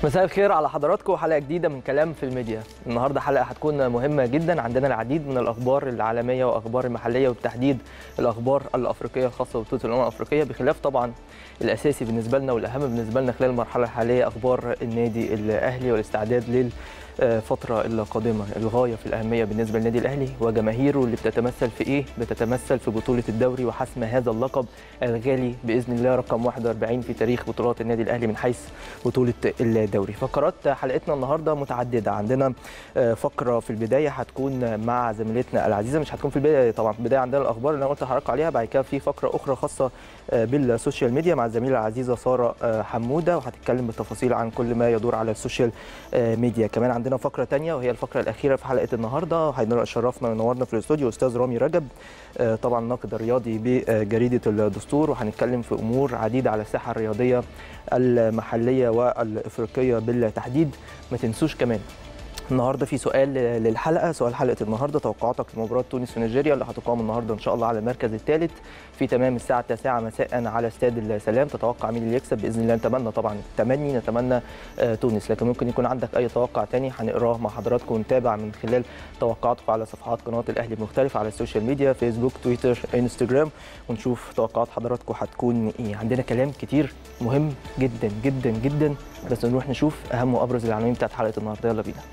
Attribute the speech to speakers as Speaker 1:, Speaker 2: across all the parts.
Speaker 1: مساء الخير على حضراتكم وحلقه جديده من كلام في الميديا النهارده حلقه هتكون مهمه جدا عندنا العديد من الاخبار العالميه واخبار المحليه وبالتحديد الاخبار الافريقيه الخاصه ببطوله الامم الافريقيه بخلاف طبعا الاساسي بالنسبه لنا والاهم بالنسبه لنا خلال المرحله الحاليه اخبار النادي الاهلي والاستعداد لل الفترة القادمة الغاية في الأهمية بالنسبة للنادي الأهلي وجماهيره اللي بتتمثل في إيه؟ بتتمثل في بطولة الدوري وحسم هذا اللقب الغالي بإذن الله رقم 41 في تاريخ بطولات النادي الأهلي من حيث بطولة الدوري فقرات حلقتنا النهاردة متعددة عندنا فقرة في البداية هتكون مع زميلتنا العزيزة مش هتكون في البداية طبعا في البداية عندنا الأخبار اللي أنا قلت لحضراتكم عليها بعد كده في فقرة أخرى خاصة بالسوشيال ميديا مع الزميلة العزيزة سارة حمودة وهتتكلم بالتفاصيل عن كل ما يدور على السوشيال ميديا كمان عندنا فقره تانية وهي الفقره الاخيره في حلقه النهارده هيشرفنا وينورنا في الاستوديو استاذ رامي رجب طبعا ناقد رياضي بجريده الدستور وهنتكلم في امور عديده على الساحه الرياضيه المحليه والافريقيه بالتحديد ما تنسوش كمان النهارده في سؤال للحلقه سؤال حلقه النهارده توقعاتك لمباراه تونس ونيجيريا اللي هتقام النهارده ان شاء الله على المركز الثالث في تمام الساعه 9 مساء على استاد السلام تتوقع مين اللي يكسب باذن الله نتمنى طبعا التمني نتمنى تونس لكن ممكن يكون عندك اي توقع ثاني هنقراه مع حضراتكم ونتابع من خلال توقعاتكم على صفحات قناه الاهلي المختلفه على السوشيال ميديا فيسبوك تويتر انستجرام ونشوف توقعات حضراتكم هتكون ايه عندنا كلام كتير مهم جدا جدا جدا بس نروح نشوف اهم وابرز العناوين بتاعت حلقه النهارده يلا بينا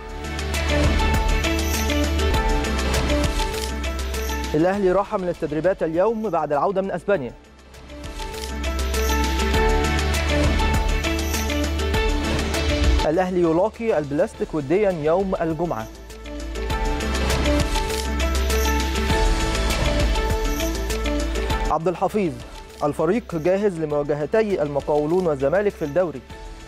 Speaker 1: الأهلي راح من التدريبات اليوم بعد العودة من أسبانيا الأهلي يلاقي البلاستيك وديا يوم الجمعة عبد الحفيظ الفريق جاهز لمواجهتي المقاولون والزمالك في الدوري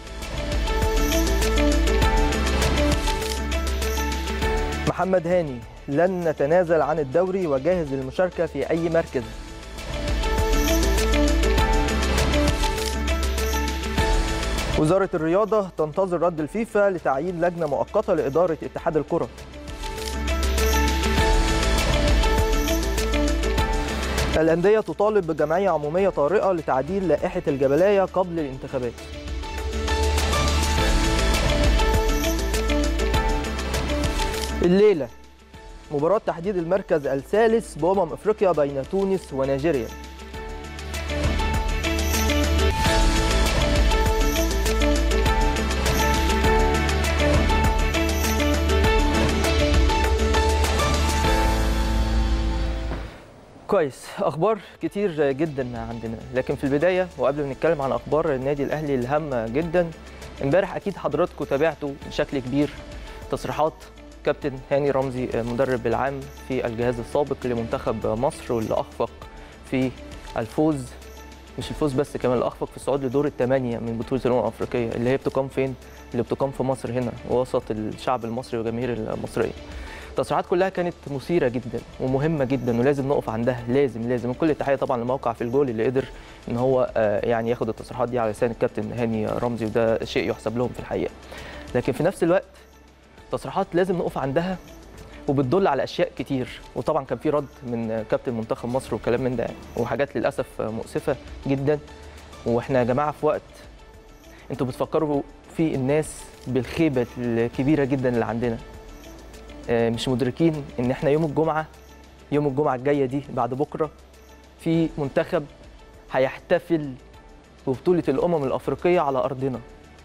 Speaker 1: محمد هاني لن نتنازل عن الدوري وجاهز للمشاركة في أي مركز وزارة الرياضة تنتظر رد الفيفا لتعيين لجنة مؤقتة لإدارة اتحاد الكرة الأندية تطالب بجمعية عمومية طارئة لتعديل لائحة الجبلاية قبل الانتخابات الليلة مباراة تحديد المركز الثالث بأمم أفريقيا بين تونس ونيجيريا كويس اخبار كتير جدا عندنا لكن في البدايه وقبل ما نتكلم عن اخبار النادي الاهلي الهامه جدا امبارح اكيد حضراتكم تابعتوا بشكل كبير تصريحات كابتن هاني رمزي المدرب العام في الجهاز السابق لمنتخب مصر واللي اخفق في الفوز مش الفوز بس كمان اللي اخفق في الصعود لدور الثمانيه من بطوله الامم الافريقيه اللي هي بتقام فين؟ اللي بتقام في مصر هنا وسط الشعب المصري والجماهير المصريه. التصريحات كلها كانت مثيره جدا ومهمه جدا ولازم نقف عندها لازم لازم كل التحيه طبعا لموقع في الجول اللي قدر ان هو يعني ياخد التصريحات دي على لسان الكابتن هاني رمزي وده شيء يحسب لهم في الحقيقه. لكن في نفس الوقت تصريحات لازم نقف عندها وبتدل على اشياء كتير وطبعا كان في رد من كابتن منتخب مصر وكلام من ده وحاجات للاسف مؤسفه جدا واحنا يا جماعه في وقت انتوا بتفكروا في الناس بالخيبه الكبيره جدا اللي عندنا مش مدركين ان احنا يوم الجمعه يوم الجمعه الجايه دي بعد بكره في منتخب هيحتفل ببطوله الامم الافريقيه على ارضنا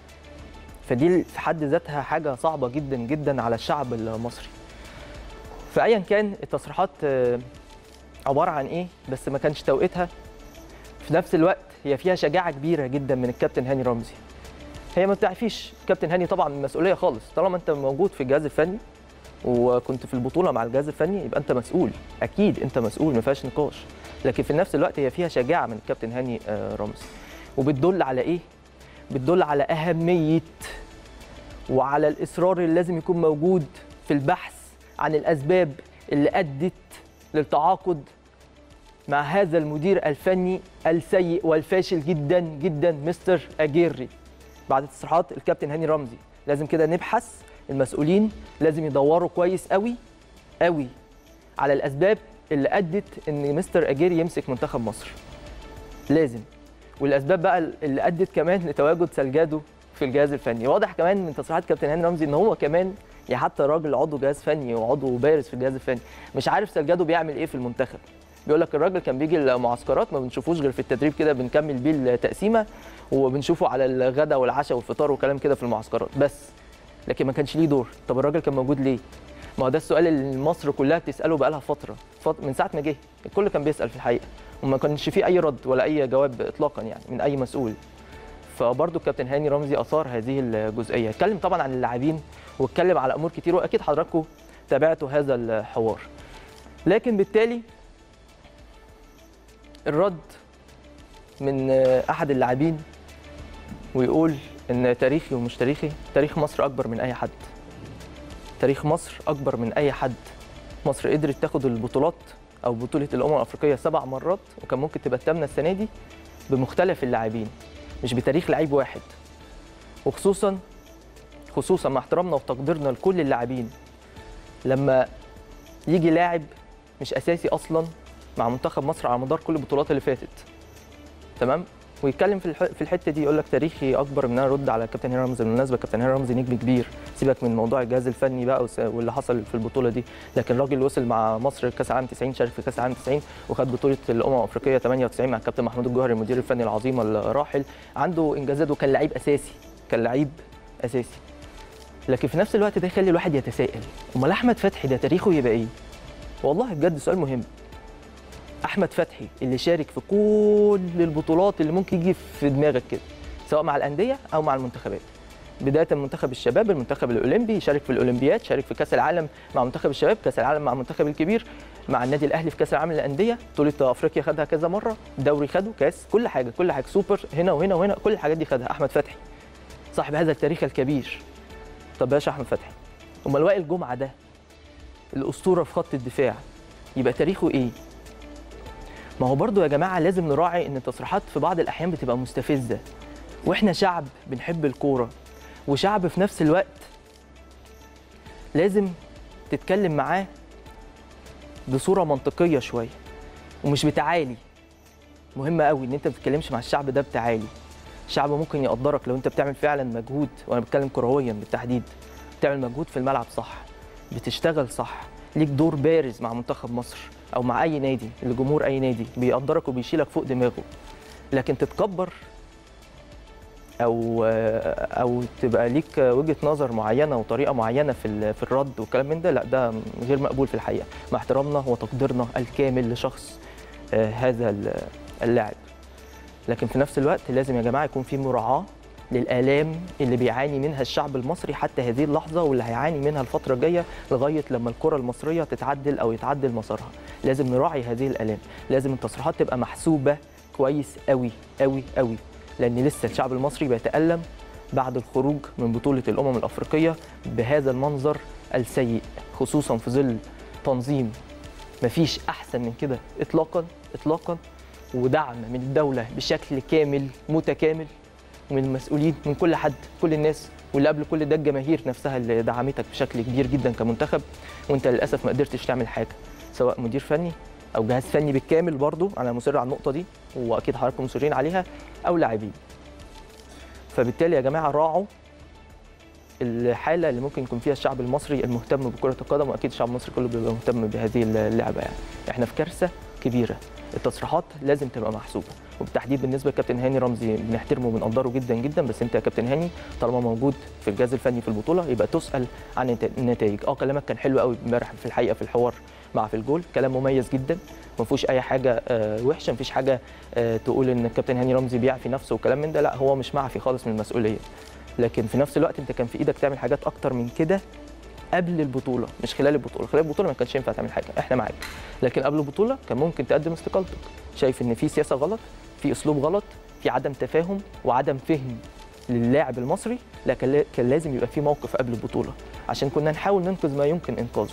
Speaker 1: فدي في حد ذاتها حاجه صعبه جدا جدا على الشعب المصري فايا كان التصريحات عباره عن ايه بس ما كانش توقيتها في نفس الوقت هي فيها شجاعه كبيره جدا من الكابتن هاني رمزي هي ما بتعفيش كابتن هاني طبعا المسؤوليه خالص طالما انت موجود في الجهاز الفني وكنت في البطوله مع الجهاز الفني يبقى انت مسؤول اكيد انت مسؤول ما فيهاش نقاش لكن في نفس الوقت هي فيها شجاعه من الكابتن هاني رمزي وبتدل على ايه بتدل على اهميه وعلى الاصرار اللي لازم يكون موجود في البحث عن الاسباب اللي ادت للتعاقد مع هذا المدير الفني السيء والفاشل جدا جدا مستر اجيري بعد تصريحات الكابتن هاني رمزي لازم كده نبحث المسؤولين لازم يدوروا كويس قوي قوي على الاسباب اللي ادت ان مستر اجيري يمسك منتخب مصر لازم والاسباب بقى اللي ادت كمان لتواجد سلجادو في الجهاز الفني واضح كمان من تصريحات كابتن هاني رمزي ان هو كمان يا حتى راجل عضو جهاز فني وعضو بارز في الجهاز الفني مش عارف سجاده بيعمل ايه في المنتخب بيقول لك الراجل كان بيجي المعسكرات ما بنشوفوش غير في التدريب كده بنكمل بيه التقسيمه وبنشوفه على الغداء والعشاء والفطار وكلام كده في المعسكرات بس لكن ما كانش ليه دور طب الراجل كان موجود ليه ما هو ده السؤال اللي مصر كلها بتساله بقالها فتره فط... من ساعه ما جه الكل كان بيسال في الحقيقه وما كانش فيه اي رد ولا اي جواب اطلاقا يعني من اي مسؤول فبرضه الكابتن هاني رمزي اثار هذه الجزئيه اتكلم طبعا عن اللاعبين واتكلم على امور كتير واكيد حضراتكم تابعتوا هذا الحوار لكن بالتالي الرد من احد اللاعبين ويقول ان تاريخي ومش تاريخي تاريخ مصر اكبر من اي حد تاريخ مصر اكبر من اي حد مصر قدرت تاخد البطولات او بطوله الامم الافريقيه سبع مرات وكان ممكن تبقى الثامنه السنه دي بمختلف اللاعبين مش بتاريخ لعيب واحد وخصوصا خصوصا مع احترامنا وتقديرنا لكل اللاعبين لما يجي لاعب مش اساسي اصلا مع منتخب مصر على مدار كل البطولات اللي فاتت تمام ويتكلم في في الحته دي يقول لك تاريخي اكبر من ان انا ارد على كابتن هاني رمزي بالمناسبه كابتن هاني رمزي نجم كبير سيبك من موضوع الجهاز الفني بقى واللي حصل في البطوله دي لكن الراجل وصل مع مصر كاس العالم 90 شارك في كاس العالم 90 وخد بطوله الامم الافريقيه 98 مع الكابتن محمود الجوهري المدير الفني العظيم الراحل عنده انجازات وكان لعيب اساسي كان لعيب اساسي لكن في نفس الوقت ده يخلي الواحد يتساءل امال احمد فتحي ده تاريخه يبقى ايه والله بجد سؤال مهم احمد فتحي اللي شارك في كل البطولات اللي ممكن يجي في دماغك كده سواء مع الانديه او مع المنتخبات بدايه منتخب الشباب المنتخب الاولمبي شارك في الاولمبياد شارك في كاس العالم مع منتخب الشباب كاس العالم مع المنتخب الكبير مع النادي الاهلي في كاس العالم للانديه بطوله افريقيا خدها كذا مره دوري خده كاس كل حاجه كل حاجه سوبر هنا وهنا وهنا كل الحاجات دي خدها احمد فتحي صاحب هذا التاريخ الكبير طب باشا احمد فتحي امال وائل جمعه ده الاسطوره في خط الدفاع يبقى تاريخه ايه ما هو برضو يا جماعه لازم نراعي ان التصريحات في بعض الاحيان بتبقى مستفزه واحنا شعب بنحب الكوره وشعب في نفس الوقت لازم تتكلم معاه بصوره منطقيه شويه ومش بتعالي مهم قوي ان انت ما تتكلمش مع الشعب ده بتعالي الشعب ممكن يقدرك لو انت بتعمل فعلا مجهود وانا بتكلم كرويا بالتحديد بتعمل مجهود في الملعب صح بتشتغل صح ليك دور بارز مع منتخب مصر او مع اي نادي لجمهور اي نادي بيقدرك وبيشيلك فوق دماغه لكن تتكبر او او تبقى ليك وجهه نظر معينه وطريقه معينه في في الرد والكلام من ده لا ده غير مقبول في الحقيقه مع احترامنا وتقديرنا الكامل لشخص هذا اللاعب لكن في نفس الوقت لازم يا جماعه يكون في مراعاه للآلام اللي بيعاني منها الشعب المصري حتى هذه اللحظة واللي هيعاني منها الفترة الجاية لغاية لما الكرة المصرية تتعدل أو يتعدل مسارها لازم نراعي هذه الآلام لازم التصريحات تبقى محسوبة كويس قوي قوي قوي لأن لسه الشعب المصري بيتألم بعد الخروج من بطولة الأمم الأفريقية بهذا المنظر السيء خصوصا في ظل تنظيم مفيش أحسن من كده إطلاقا إطلاقا ودعم من الدولة بشكل كامل متكامل من المسؤولين من كل حد كل الناس واللي قبل كل ده الجماهير نفسها اللي دعمتك بشكل كبير جدا كمنتخب وانت للاسف ما قدرتش تعمل حاجه سواء مدير فني او جهاز فني بالكامل برضو انا مصر على النقطه دي واكيد حضراتكم مصرين عليها او لاعبين فبالتالي يا جماعه راعوا الحاله اللي ممكن يكون فيها الشعب المصري المهتم بكره القدم واكيد الشعب المصري كله بيبقى مهتم بهذه اللعبه يعني احنا في كارثه كبيره التصريحات لازم تبقى محسوبه وبالتحديد بالنسبه لكابتن هاني رمزي بنحترمه وبنقدره جدا جدا بس انت يا كابتن هاني طالما موجود في الجهاز الفني في البطوله يبقى تسال عن النتائج اه كلامك كان حلو قوي امبارح في الحقيقه في الحوار مع في الجول كلام مميز جدا ما فيهوش اي حاجه آه وحشه ما فيش حاجه آه تقول ان الكابتن هاني رمزي بيعفي نفسه وكلام من ده لا هو مش معفي خالص من المسؤوليه لكن في نفس الوقت انت كان في ايدك تعمل حاجات اكتر من كده قبل البطوله مش خلال البطوله خلال البطوله ما كانش ينفع تعمل حاجه احنا معاك لكن قبل البطوله كان ممكن تقدم استقالتك شايف ان في سياسه غلط في اسلوب غلط في عدم تفاهم وعدم فهم للاعب المصري لكن كان لازم يبقى في موقف قبل البطوله عشان كنا نحاول ننقذ ما يمكن انقاذه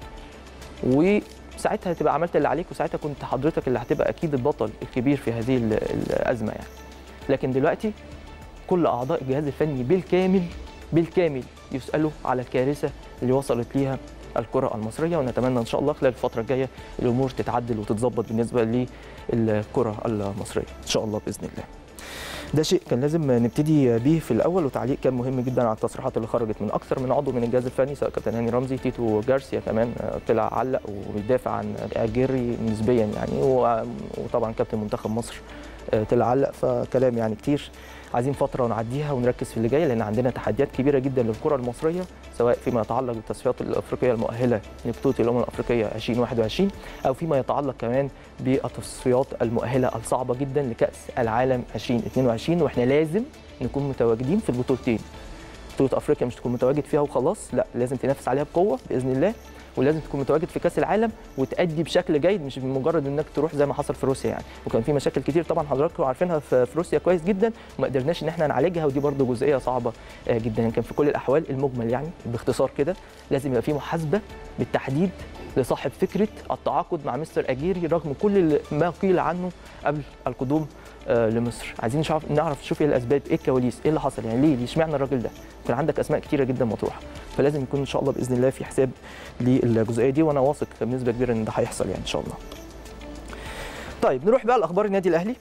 Speaker 1: وساعتها هتبقى عملت اللي عليك وساعتها كنت حضرتك اللي هتبقى اكيد البطل الكبير في هذه الازمه يعني لكن دلوقتي كل اعضاء الجهاز الفني بالكامل بالكامل يسالوا على الكارثه اللي وصلت ليها الكره المصريه ونتمنى ان شاء الله خلال الفتره الجايه الامور تتعدل وتتظبط بالنسبه للكره المصريه ان شاء الله باذن الله ده شيء كان لازم نبتدي بيه في الاول وتعليق كان مهم جدا على التصريحات اللي خرجت من اكثر من عضو من الجهاز الفني سواء كابتن هاني رمزي تيتو جارسيا كمان طلع علق وبيدافع عن اجيري نسبيا يعني وطبعا كابتن منتخب مصر طلع علق فكلام يعني كتير عايزين فتره نعديها ونركز في اللي جاي لان عندنا تحديات كبيره جدا للكره المصريه سواء فيما يتعلق بالتصفيات الافريقيه المؤهله لبطوله الامم الافريقيه 2021 او فيما يتعلق كمان بالتصفيات المؤهله الصعبه جدا لكاس العالم 2022 واحنا لازم نكون متواجدين في البطولتين بطوله افريقيا مش تكون متواجد فيها وخلاص لا لازم تنافس عليها بقوه باذن الله ولازم تكون متواجد في كاس العالم وتأدي بشكل جيد مش بمجرد انك تروح زي ما حصل في روسيا يعني وكان في مشاكل كتير طبعا حضراتكم عارفينها في روسيا كويس جدا وما قدرناش ان احنا نعالجها ودي برده جزئيه صعبه جدا يمكن في كل الاحوال المجمل يعني باختصار كده لازم يبقى في محاسبه بالتحديد لصاحب فكره التعاقد مع مستر اجيري رغم كل ما قيل عنه قبل القدوم لمصر عايزين نعرف نعرف نشوف ايه الاسباب ايه الكواليس ايه اللي حصل يعني ليه ليه اشمعنى الراجل ده كان عندك اسماء كتيره جدا مطروحه فلازم يكون ان شاء الله باذن الله في حساب للجزئيه دي وانا واثق بنسبه كبيره ان ده هيحصل يعني ان شاء الله طيب نروح بقى لاخبار النادي الاهلي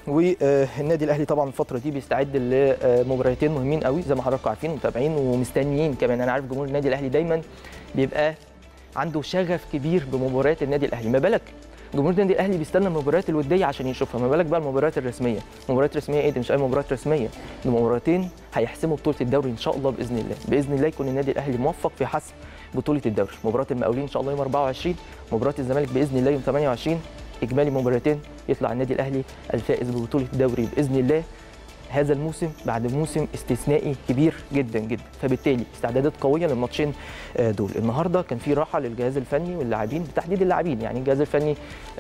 Speaker 1: والنادي الاهلي طبعا الفتره دي بيستعد لمباراتين مهمين قوي زي ما حضراتكم عارفين ومتابعين ومستنيين كمان انا عارف جمهور النادي الاهلي دايما بيبقى عنده شغف كبير بمباريات النادي الاهلي ما بالك جمهور النادي الاهلي بيستنى المباريات الوديه عشان يشوفها ما بالك بقى المباريات الرسميه مباريات رسميه ايه دي مش اي مباريات رسميه دي مباراتين هيحسموا بطوله الدوري ان شاء الله باذن الله باذن الله يكون النادي الاهلي موفق في حسم بطوله الدوري مباراه المقاولين ان شاء الله يوم 24 مباراه الزمالك باذن الله يوم 28 اجمالي مباراتين يطلع النادي الاهلي الفائز ببطوله الدوري باذن الله هذا الموسم بعد موسم استثنائي كبير جدا جدا فبالتالي استعدادات قويه للماتشين دول النهارده كان في راحه للجهاز الفني واللاعبين بتحديد اللاعبين يعني الجهاز الفني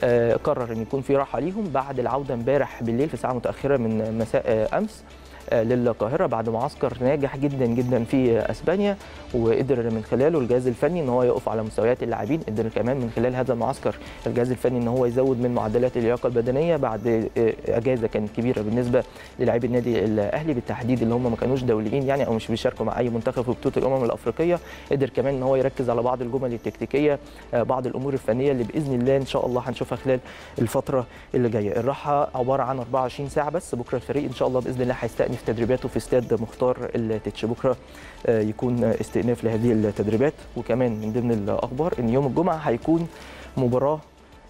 Speaker 1: قرر ان يكون في راحه ليهم بعد العوده امبارح بالليل في ساعه متاخره من مساء امس للقاهره بعد معسكر ناجح جدا جدا في اسبانيا وقدر من خلاله الجهاز الفني ان هو يقف على مستويات اللاعبين قدر كمان من خلال هذا المعسكر الجهاز الفني ان هو يزود من معدلات اللياقه البدنيه بعد اجازه كانت كبيره بالنسبه للاعبي النادي الاهلي بالتحديد اللي هم ما كانوش دوليين يعني او مش بيشاركوا مع اي منتخب في بطوله الامم الافريقيه قدر كمان ان هو يركز على بعض الجمل التكتيكيه بعض الامور الفنيه اللي باذن الله ان شاء الله هنشوفها خلال الفتره اللي جايه الراحه عباره عن 24 ساعه بس بكره الفريق ان شاء الله باذن الله هيستأنف تدريباته في استاد مختار التتش بكره يكون استئناف لهذه التدريبات وكمان من ضمن الاخبار ان يوم الجمعه هيكون مباراه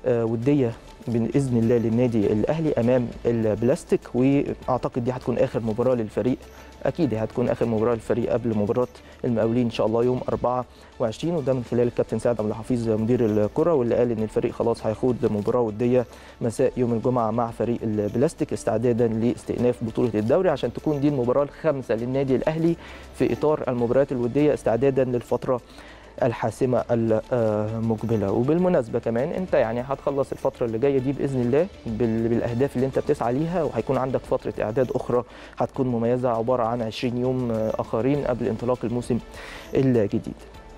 Speaker 1: وديه باذن الله للنادي الاهلي امام البلاستيك واعتقد دي هتكون اخر مباراه للفريق اكيد هتكون اخر مباراه للفريق قبل مباراه المقاولين ان شاء الله يوم 24 وده من خلال الكابتن سعد عبد الحفيظ مدير الكره واللي قال ان الفريق خلاص هيخوض مباراه وديه مساء يوم الجمعه مع فريق البلاستيك استعدادا لاستئناف بطوله الدوري عشان تكون دي المباراه الخامسه للنادي الاهلي في اطار المباريات الوديه استعدادا للفتره الحاسمه المقبله وبالمناسبه كمان انت يعني هتخلص الفتره اللي جايه دي باذن الله بالاهداف اللي انت بتسعى ليها وهيكون عندك فتره اعداد اخرى هتكون مميزه عباره عن 20 يوم اخرين قبل انطلاق الموسم الجديد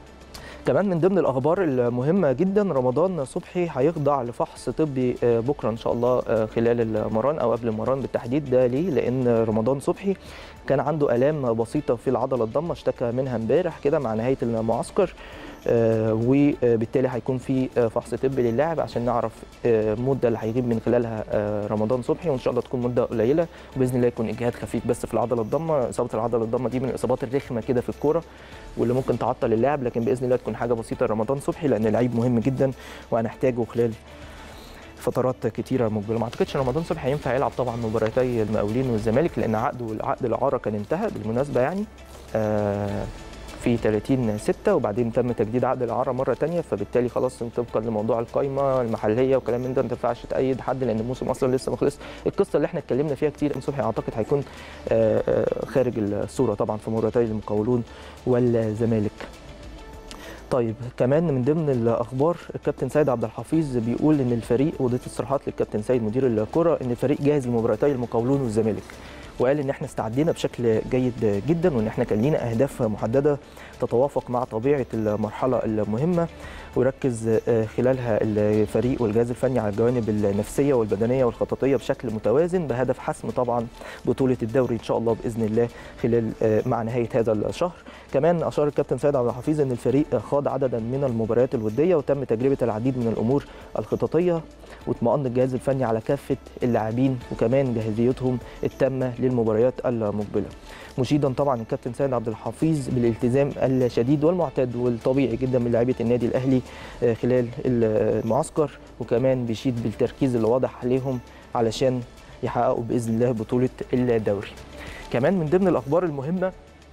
Speaker 1: كمان من ضمن الاخبار المهمه جدا رمضان صبحي هيخضع لفحص طبي بكره ان شاء الله خلال المران او قبل المران بالتحديد ده ليه لان رمضان صبحي كان عنده الام بسيطه في العضله الضمه اشتكى منها امبارح كده مع نهايه المعسكر وبالتالي هيكون في فحص طبي للاعب عشان نعرف المده اللي هيغيب من خلالها رمضان صبحي وان شاء الله تكون مده قليله وباذن الله يكون اجهاد خفيف بس في العضله الضمه اصابه العضله الضمه دي من الاصابات الرخمه كده في الكوره واللي ممكن تعطل اللاعب لكن باذن الله تكون حاجه بسيطه لرمضان صبحي لان لعيب مهم جدا وهنحتاجه خلال فترات كتيره مقبله ما اعتقدش رمضان صبحي هينفع يلعب طبعا مباراتي المقاولين والزمالك لان عقده عقد الاعاره كان انتهى بالمناسبه يعني آه في 30 6 وبعدين تم تجديد عقد الاعاره مره ثانيه فبالتالي خلاص طبقا لموضوع القايمه المحليه وكلام من ده ما تنفعش تأيد حد لان الموسم اصلا لسه ما خلص القصه اللي احنا اتكلمنا فيها كتير صبحي اعتقد هيكون خارج الصوره طبعا في مباراتي المقاولون والزمالك طيب كمان من ضمن الاخبار الكابتن سيد عبد الحفيظ بيقول ان الفريق وضيت تصريحات للكابتن سيد مدير الكره ان الفريق جاهز لمباراتي المقاولون والزمالك وقال ان احنا استعدينا بشكل جيد جدا وان احنا كان لينا اهداف محدده تتوافق مع طبيعه المرحله المهمه وركز خلالها الفريق والجهاز الفني على الجوانب النفسيه والبدنيه والخططيه بشكل متوازن بهدف حسم طبعا بطوله الدوري ان شاء الله باذن الله خلال مع نهايه هذا الشهر كمان اشار الكابتن سيد عبد الحفيظ ان الفريق خاض عددا من المباريات الوديه وتم تجربه العديد من الامور الخططيه واطمأن الجهاز الفني على كافه اللاعبين وكمان جاهزيتهم التامه للمباريات المقبله مشيدا طبعا الكابتن سيد عبد الحفيظ بالالتزام الشديد والمعتاد والطبيعي جدا من لاعيبه النادي الاهلي خلال المعسكر وكمان بيشيد بالتركيز اللي واضح عليهم علشان يحققوا باذن الله بطوله الدوري. كمان من ضمن الاخبار المهمه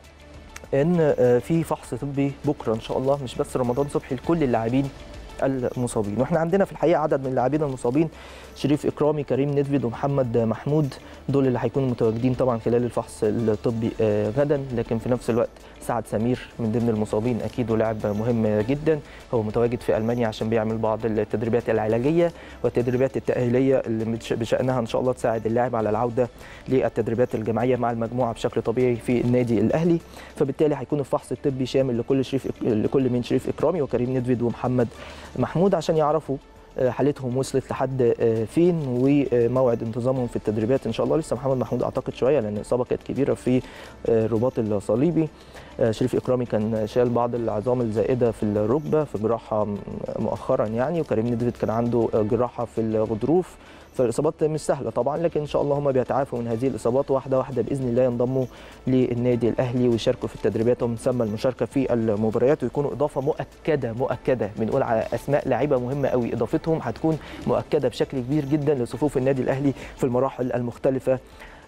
Speaker 1: ان في فحص طبي بكره ان شاء الله مش بس رمضان صبحي لكل اللاعبين المصابين واحنا عندنا في الحقيقه عدد من اللاعبين المصابين شريف اكرامي كريم ندفد ومحمد محمود دول اللي هيكونوا متواجدين طبعا خلال الفحص الطبي غدا لكن في نفس الوقت سعد سمير من ضمن المصابين اكيد ولاعب مهم جدا هو متواجد في المانيا عشان بيعمل بعض التدريبات العلاجيه والتدريبات التاهيليه اللي بشانها ان شاء الله تساعد اللاعب على العوده للتدريبات الجماعيه مع المجموعه بشكل طبيعي في النادي الاهلي فبالتالي هيكون الفحص الطبي شامل لكل شريف لكل من شريف اكرامي وكريم ندفد ومحمد محمود عشان يعرفوا حالتهم وصلت لحد فين وموعد انتظامهم في التدريبات ان شاء الله لسه محمد محمود اعتقد شويه لان الاصابه كانت كبيره في الرباط الصليبي شريف اكرامي كان شال بعض العظام الزائده في الركبه في جراحه مؤخرا يعني وكريم ندفد كان عنده جراحه في الغضروف فالاصابات مش سهله طبعا لكن ان شاء الله هم بيتعافوا من هذه الاصابات واحده واحده باذن الله ينضموا للنادي الاهلي ويشاركوا في التدريبات ومن ثم المشاركه في المباريات ويكونوا اضافه مؤكده مؤكده بنقول على اسماء لعيبه مهمه قوي اضافتهم هتكون مؤكده بشكل كبير جدا لصفوف النادي الاهلي في المراحل المختلفه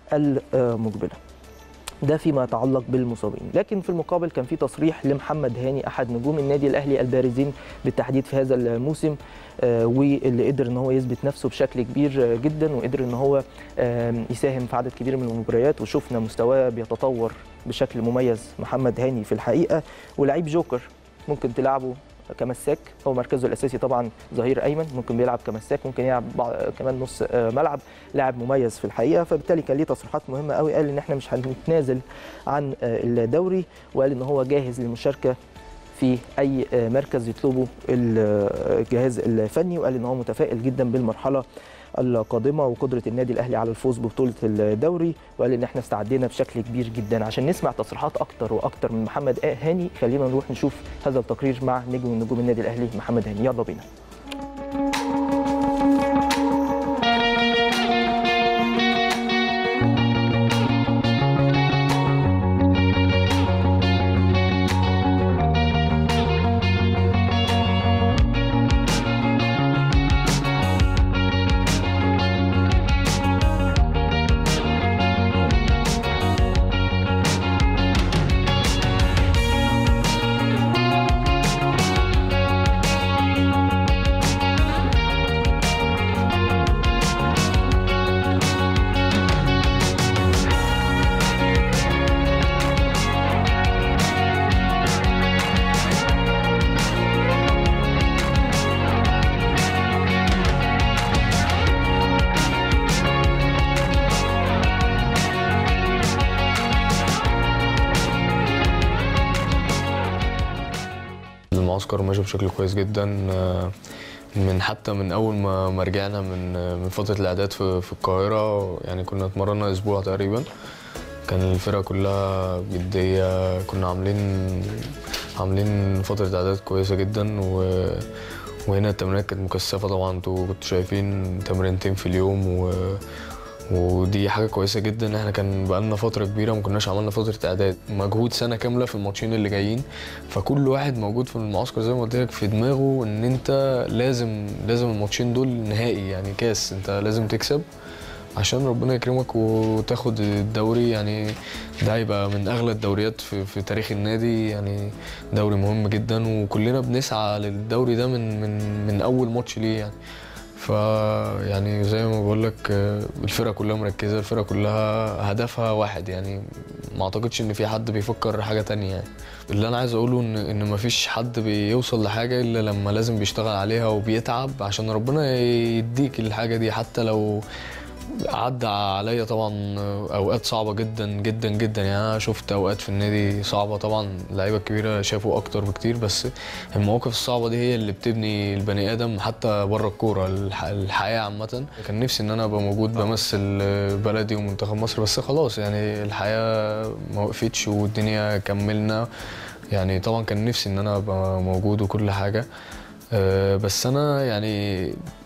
Speaker 1: المقبله ده فيما يتعلق بالمصابين لكن في المقابل كان في تصريح لمحمد هاني احد نجوم النادي الاهلي البارزين بالتحديد في هذا الموسم واللي قدر ان هو يثبت نفسه بشكل كبير جدا وقدر ان هو يساهم في عدد كبير من المباريات وشفنا مستواه بيتطور بشكل مميز محمد هاني في الحقيقه ولعيب جوكر ممكن تلعبه كمساك هو مركزه الاساسي طبعا ظهير ايمن ممكن بيلعب كمساك ممكن يلعب كمان نص ملعب لاعب مميز في الحقيقه فبالتالي كان ليه تصريحات مهمه قوي قال ان احنا مش هنتنازل عن الدوري وقال ان هو جاهز للمشاركه في اي مركز يطلبه الجهاز الفني وقال ان هو متفائل جدا بالمرحله القادمه وقدره النادي الاهلي على الفوز ببطوله الدوري وقال ان احنا استعدينا بشكل كبير جدا عشان نسمع تصريحات اكتر واكتر من محمد هاني خلينا نروح نشوف هذا التقرير مع نجم من نجوم النادي الاهلي محمد هاني يلا بينا
Speaker 2: المعسكر ماشي بشكل كويس جدا من حتى من اول ما ما رجعنا من من فتره الاعداد في, في القاهره يعني كنا اتمرنا اسبوع تقريبا كان الفرقه كلها جديه كنا عاملين عاملين فتره اعداد كويسه جدا و وهنا التمرينات كانت مكثفه طبعا انتوا كنتوا شايفين تمرينتين في اليوم و ودي حاجه كويسه جدا احنا كان بقالنا فتره كبيره ما كناش عملنا فتره اعداد مجهود سنه كامله في الماتشين اللي جايين فكل واحد موجود في المعسكر زي ما قلت لك في دماغه ان انت لازم لازم الماتشين دول نهائي يعني كاس انت لازم تكسب عشان ربنا يكرمك وتاخد الدوري يعني ده هيبقى من اغلى الدوريات في, في تاريخ النادي يعني دوري مهم جدا وكلنا بنسعى للدوري ده من من من اول ماتش ليه يعني فيعني زي ما بقول لك الفرقه كلها مركزه الفرقه كلها هدفها واحد يعني ما اعتقدش ان في حد بيفكر حاجه تانية يعني اللي انا عايز اقوله ان ان ما فيش حد بيوصل لحاجه الا لما لازم بيشتغل عليها وبيتعب عشان ربنا يديك الحاجه دي حتى لو عدى عليا طبعا اوقات صعبه جدا جدا جدا يعني انا شفت اوقات في النادي صعبه طبعا اللعيبه الكبيره شافوا اكتر بكتير بس المواقف الصعبه دي هي اللي بتبني البني ادم حتى بره الكوره الحياه عامه كان نفسي ان انا ابقى موجود بمثل بلدي ومنتخب مصر بس خلاص يعني الحياه ما وقفتش والدنيا كملنا يعني طبعا كان نفسي ان انا ابقى موجود وكل حاجه بس انا يعني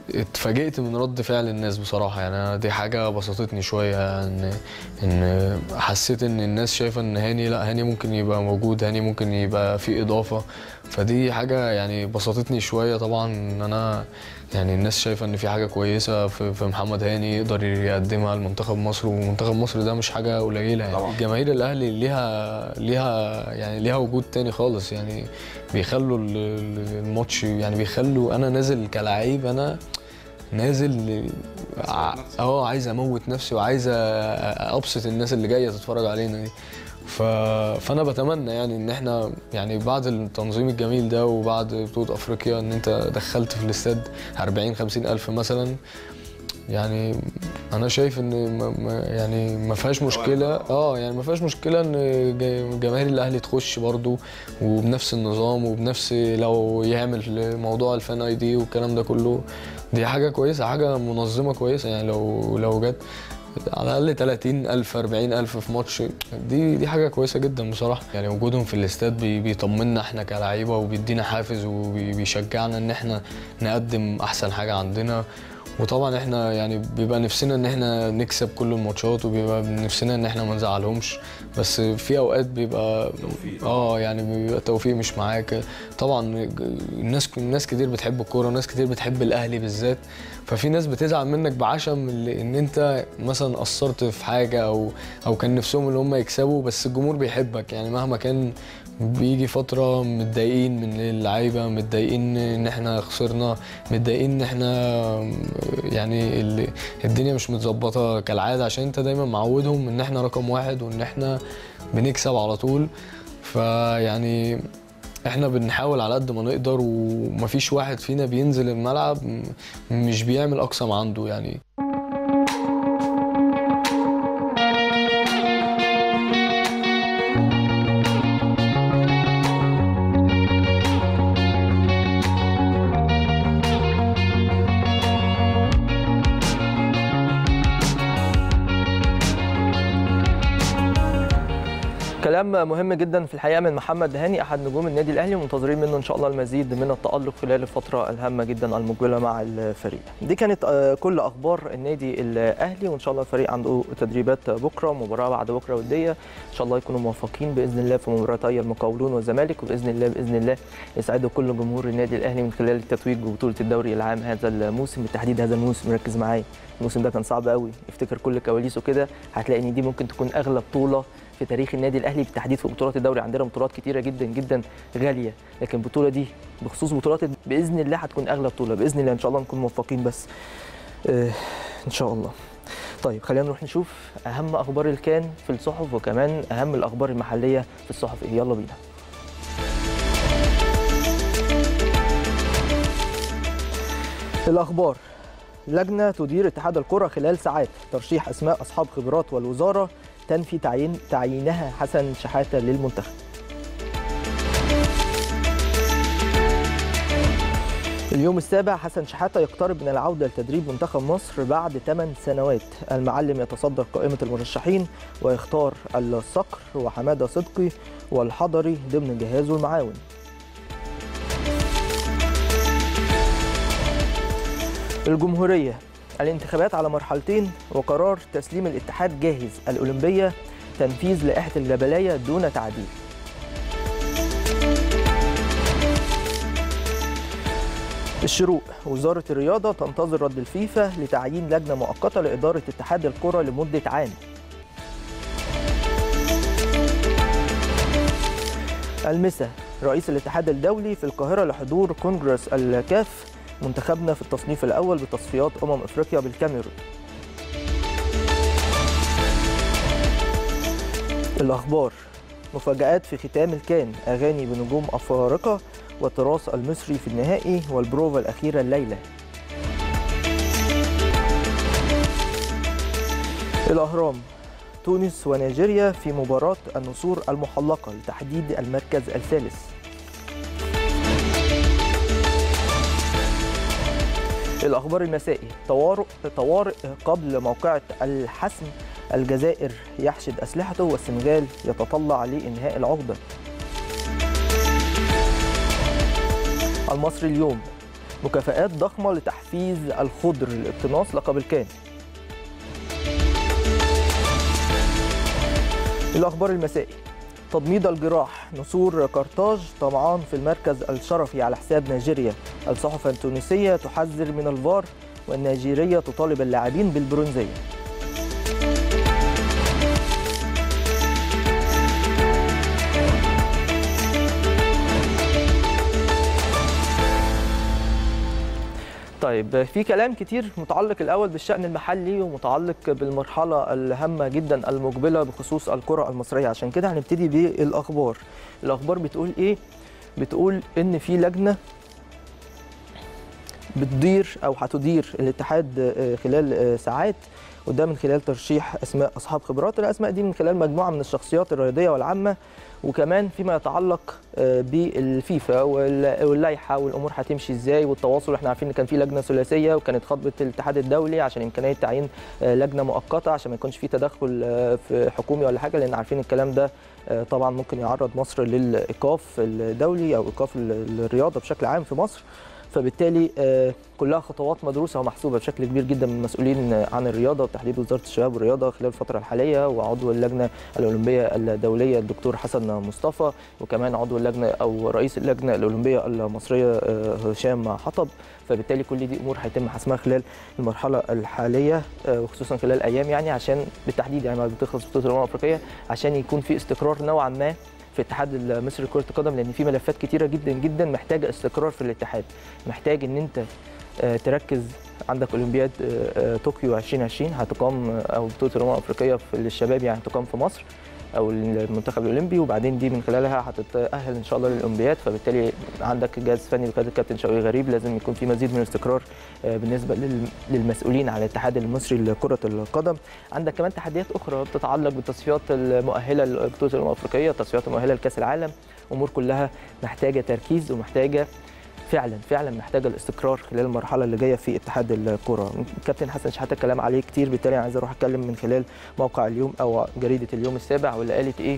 Speaker 2: اتفاجئت من رد فعل الناس بصراحه يعني أنا دي حاجه بسطتني شويه ان ان حسيت ان الناس شايفه ان هاني لا هاني ممكن يبقى موجود هاني ممكن يبقى في اضافه فدي حاجه يعني بسطتني شويه طبعا ان انا يعني الناس شايفه ان في حاجه كويسه في, في محمد هاني يقدر يقدمها لمنتخب مصر ومنتخب مصر ده مش حاجه قليله يعني
Speaker 3: طبعاً.
Speaker 2: جماهير الاهلي ليها ليها يعني ليها وجود تاني خالص يعني بيخلوا ال- ال- الماتش يعني بيخلوا انا نازل كلاعب انا نازل ع- اه عايز اموت نفسي وعايز أ- ابسط الناس اللي جايه تتفرج علينا دي ف... فانا بتمنى يعني ان احنا يعني بعد التنظيم الجميل ده وبعد بطوله افريقيا ان انت دخلت في الاستاد 40 50 الف مثلا يعني انا شايف ان ما ما يعني ما فيهاش مشكله اه يعني ما فيهاش مشكله ان ج- جماهير الاهلي تخش برضو وبنفس النظام وبنفس لو يعمل موضوع الفان اي دي والكلام ده كله دي حاجه كويسه حاجه منظمه كويسه يعني لو لو جت على الاقل 30 الف 40 الف في ماتش دي دي حاجه كويسه جدا بصراحه يعني وجودهم في الاستاد بي- بيطمنا احنا كلاعيبه وبيدينا حافز وبيشجعنا ان احنا نقدم احسن حاجه عندنا وطبعا احنا يعني بيبقى نفسنا ان احنا نكسب كل الماتشات وبيبقى نفسنا ان احنا ما نزعلهمش بس في اوقات بيبقى اه يعني بيبقى التوفيق مش معاك طبعا الناس الناس كتير بتحب الكوره وناس كتير بتحب الاهلي بالذات ففي ناس بتزعل منك بعشم اللي- ان انت مثلا قصرت في حاجه او او كان نفسهم ان هم يكسبوا بس الجمهور بيحبك يعني مهما كان بيجي فترة متضايقين من اللعيبة متضايقين ان احنا خسرنا متضايقين ان احنا يعني ال- الدنيا مش متظبطة كالعادة عشان انت دايما معودهم ان احنا رقم واحد وان احنا بنكسب على طول فيعني احنا بنحاول على قد ما نقدر ومفيش واحد فينا بينزل الملعب م- مش بيعمل اقصى ما عنده يعني
Speaker 1: كلام مهم جدا في الحقيقه من محمد هاني احد نجوم النادي الاهلي ومنتظرين منه ان شاء الله المزيد من التالق خلال الفتره الهامه جدا المقبله مع الفريق. دي كانت آه، كل اخبار النادي الاهلي وان شاء الله الفريق عنده تدريبات بكره مباراه بعد بكره وديه ان شاء الله يكونوا موفقين باذن الله في مباراتي المقاولون والزمالك وباذن الله باذن الله يسعدوا كل جمهور النادي الاهلي من خلال التتويج ببطوله الدوري العام هذا الموسم بالتحديد هذا الموسم ركز معايا الموسم ده كان صعب قوي افتكر كل كواليسه كده هتلاقي ان دي ممكن تكون اغلى بطوله في تاريخ النادي الاهلي بالتحديد في بطولات الدوري عندنا بطولات كتيره جدا جدا غاليه لكن البطوله دي بخصوص بطولات باذن الله هتكون اغلى بطوله باذن الله ان شاء الله نكون موفقين بس آه ان شاء الله طيب خلينا نروح نشوف اهم اخبار الكان في الصحف وكمان اهم الاخبار المحليه في الصحف ايه يلا بينا الاخبار لجنه تدير اتحاد الكره خلال ساعات ترشيح اسماء اصحاب خبرات والوزاره تنفي تعيين تعيينها حسن شحاته للمنتخب اليوم السابع حسن شحاته يقترب من العوده لتدريب منتخب مصر بعد 8 سنوات المعلم يتصدر قائمه المرشحين ويختار الصقر وحماده صدقي والحضري ضمن جهازه المعاون الجمهوريه الانتخابات على مرحلتين وقرار تسليم الاتحاد جاهز الأولمبية تنفيذ لائحة الجبلية دون تعديل الشروق وزارة الرياضة تنتظر رد الفيفا لتعيين لجنة مؤقتة لإدارة اتحاد الكرة لمدة عام المسا رئيس الاتحاد الدولي في القاهرة لحضور كونجرس الكاف منتخبنا في التصنيف الأول بتصفيات أمم أفريقيا بالكاميرون الأخبار مفاجآت في ختام الكان أغاني بنجوم أفارقة والتراث المصري في النهائي والبروفا الأخيرة الليلة الأهرام تونس ونيجيريا في مباراة النسور المحلقة لتحديد المركز الثالث الأخبار المسائي طوارئ طوارئ قبل موقعة الحسم الجزائر يحشد أسلحته والسنغال يتطلع لإنهاء العقدة المصري اليوم مكافآت ضخمة لتحفيز الخضر لاقتناص لقب الكان الأخبار المسائي تضميد الجراح نسور قرطاج طمعان في المركز الشرفي على حساب نيجيريا الصحف التونسية تحذر من الفار والنيجيرية تطالب اللاعبين بالبرونزية طيب في كلام كتير متعلق الاول بالشان المحلي ومتعلق بالمرحله الهامه جدا المقبله بخصوص الكره المصريه عشان كده هنبتدي بالاخبار الاخبار بتقول ايه بتقول ان في لجنه بتدير او هتدير الاتحاد خلال ساعات وده من خلال ترشيح اسماء اصحاب خبرات الاسماء دي من خلال مجموعه من الشخصيات الرياضيه والعامه وكمان فيما يتعلق بالفيفا واللائحه والامور هتمشي ازاي والتواصل احنا عارفين ان كان في لجنه ثلاثيه وكانت خطبه الاتحاد الدولي عشان امكانيه تعيين لجنه مؤقته عشان ما يكونش في تدخل في حكومي ولا حاجه لان عارفين الكلام ده طبعا ممكن يعرض مصر للايقاف الدولي او ايقاف الرياضه بشكل عام في مصر فبالتالي كلها خطوات مدروسه ومحسوبه بشكل كبير جدا من المسؤولين عن الرياضه وتحديد وزاره الشباب والرياضه خلال الفتره الحاليه وعضو اللجنه الاولمبيه الدوليه الدكتور حسن مصطفى وكمان عضو اللجنه او رئيس اللجنه الاولمبيه المصريه هشام حطب فبالتالي كل دي امور هيتم حسمها خلال المرحله الحاليه وخصوصا خلال ايام يعني عشان بالتحديد يعني بعد ما تخلص بطوله الامم الافريقيه عشان يكون في استقرار نوعا ما في الاتحاد المصري لكره القدم لان في ملفات كتيره جدا جدا محتاجه استقرار في الاتحاد محتاج ان انت تركز عندك اولمبياد طوكيو 2020 هتقام او بطوله الامم الافريقيه في للشباب يعني هتقام في مصر او المنتخب الاولمبي وبعدين دي من خلالها هتتاهل ان شاء الله للاولمبياد فبالتالي عندك جهاز فني بقياده الكابتن شوقي غريب لازم يكون في مزيد من الاستقرار بالنسبه للمسؤولين على الاتحاد المصري لكره القدم عندك كمان تحديات اخرى بتتعلق بالتصفيات المؤهله لبطوله الامم الافريقيه التصفيات المؤهله لكاس العالم امور كلها محتاجه تركيز ومحتاجه فعلا فعلا محتاجه الاستقرار خلال المرحله اللي جايه في اتحاد الكره الكابتن حسن شحاته الكلام عليه كتير بالتالي عايز اروح اتكلم من خلال موقع اليوم او جريده اليوم السابع واللي قالت ايه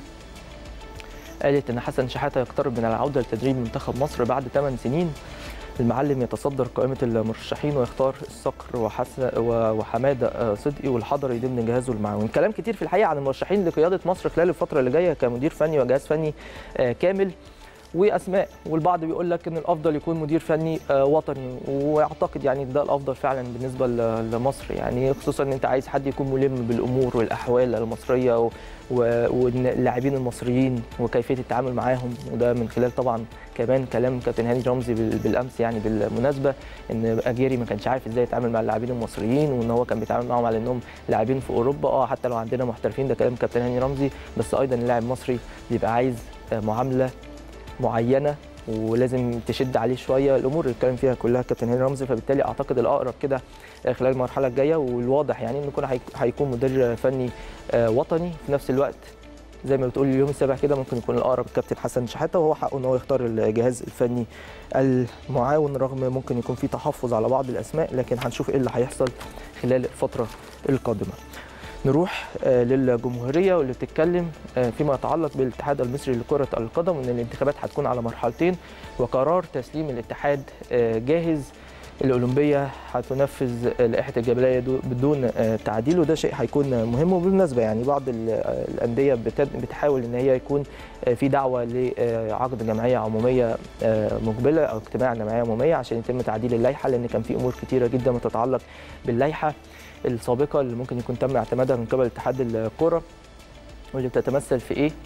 Speaker 1: قالت ان حسن شحاته يقترب من العوده لتدريب منتخب مصر بعد 8 سنين المعلم يتصدر قائمه المرشحين ويختار الصقر وحسن وحماده صدقي والحضري ضمن جهازه المعاون كلام كتير في الحقيقه عن المرشحين لقياده مصر خلال الفتره اللي جايه كمدير فني وجهاز فني كامل واسماء والبعض بيقول لك ان الافضل يكون مدير فني وطني واعتقد يعني ده الافضل فعلا بالنسبه لمصر يعني خصوصا ان انت عايز حد يكون ملم بالامور والاحوال المصريه واللاعبين المصريين وكيفيه التعامل معاهم وده من خلال طبعا كمان كلام كابتن هاني رمزي بالامس يعني بالمناسبه ان اجيري ما كانش عارف ازاي يتعامل مع اللاعبين المصريين وان هو كان بيتعامل معاهم على انهم لاعبين في اوروبا اه حتى لو عندنا محترفين ده كلام كابتن هاني رمزي بس ايضا اللاعب المصري بيبقى عايز معامله معينه ولازم تشد عليه شويه الامور اللي اتكلم فيها كلها كابتن هاني رمزي فبالتالي اعتقد الاقرب كده خلال المرحله الجايه والواضح يعني انه يكون هيكون مدير فني وطني في نفس الوقت زي ما بتقول اليوم السابع كده ممكن يكون الاقرب الكابتن حسن شحاته وهو حقه ان هو يختار الجهاز الفني المعاون رغم ممكن يكون في تحفظ على بعض الاسماء لكن هنشوف ايه اللي هيحصل خلال الفتره القادمه نروح للجمهوريه واللي بتتكلم فيما يتعلق بالاتحاد المصري لكره القدم ان الانتخابات هتكون على مرحلتين وقرار تسليم الاتحاد جاهز الاولمبيه هتنفذ لائحه الجبليه بدون تعديل وده شيء هيكون مهم وبالمناسبه يعني بعض الانديه بتحاول ان هي يكون في دعوه لعقد جمعيه عموميه مقبله او اجتماع جمعيه عموميه عشان يتم تعديل اللائحه لان كان في امور كثيره جدا بتتعلق باللائحه السابقه اللي ممكن يكون تم اعتمادها من قبل اتحاد الكره واللي بتتمثل في ايه؟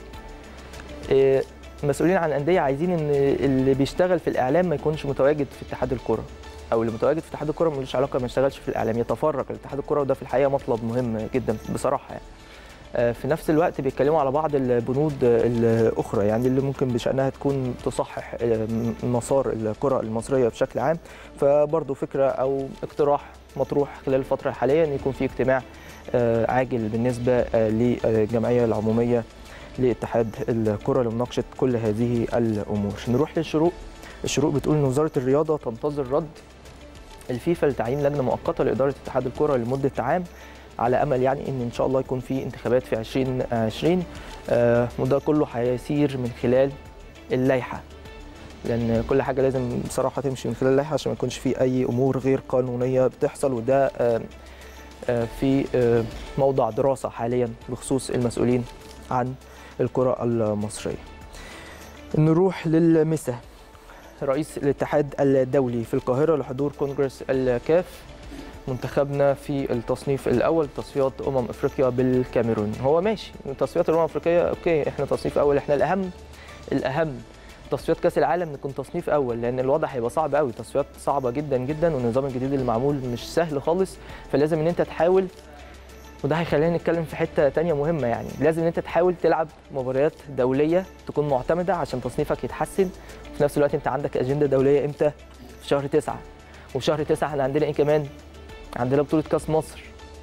Speaker 1: إيه المسؤولين عن الانديه عايزين ان اللي بيشتغل في الاعلام ما يكونش متواجد في اتحاد الكره او اللي متواجد في اتحاد الكره ملوش علاقه ما يشتغلش في الاعلام يتفرق لاتحاد الكره وده في الحقيقه مطلب مهم جدا بصراحه يعني. في نفس الوقت بيتكلموا على بعض البنود الاخرى يعني اللي ممكن بشانها تكون تصحح مسار الكره المصريه بشكل عام فبرضه فكره او اقتراح مطروح خلال الفتره الحاليه ان يكون في اجتماع عاجل بالنسبه للجمعيه العموميه لاتحاد الكره لمناقشه كل هذه الامور نروح للشروق الشروق بتقول ان وزاره الرياضه تنتظر رد الفيفا لتعيين لجنه مؤقته لاداره اتحاد الكره لمده عام على امل يعني ان ان شاء الله يكون في انتخابات في 2020 آه وده كله هيسير من خلال اللائحه لان كل حاجه لازم بصراحه تمشي من خلال اللائحه عشان ما يكونش في اي امور غير قانونيه بتحصل وده آه، آه، في آه، موضع دراسه حاليا بخصوص المسؤولين عن الكره المصريه نروح للمسا رئيس الاتحاد الدولي في القاهره لحضور كونغرس الكاف منتخبنا في التصنيف الاول تصفيات امم افريقيا بالكاميرون هو ماشي تصفيات الامم الافريقيه اوكي احنا تصنيف اول احنا الاهم الاهم تصفيات كاس العالم نكون تصنيف اول لان الوضع هيبقى صعب قوي تصفيات صعبه جدا جدا والنظام الجديد اللي معمول مش سهل خالص فلازم ان انت تحاول وده هيخلينا نتكلم في حته تانية مهمه يعني لازم ان انت تحاول تلعب مباريات دوليه تكون معتمده عشان تصنيفك يتحسن في نفس الوقت انت عندك اجنده دوليه امتى في شهر تسعة وفي شهر تسعة احنا عندنا ايه كمان عندنا بطوله كاس مصر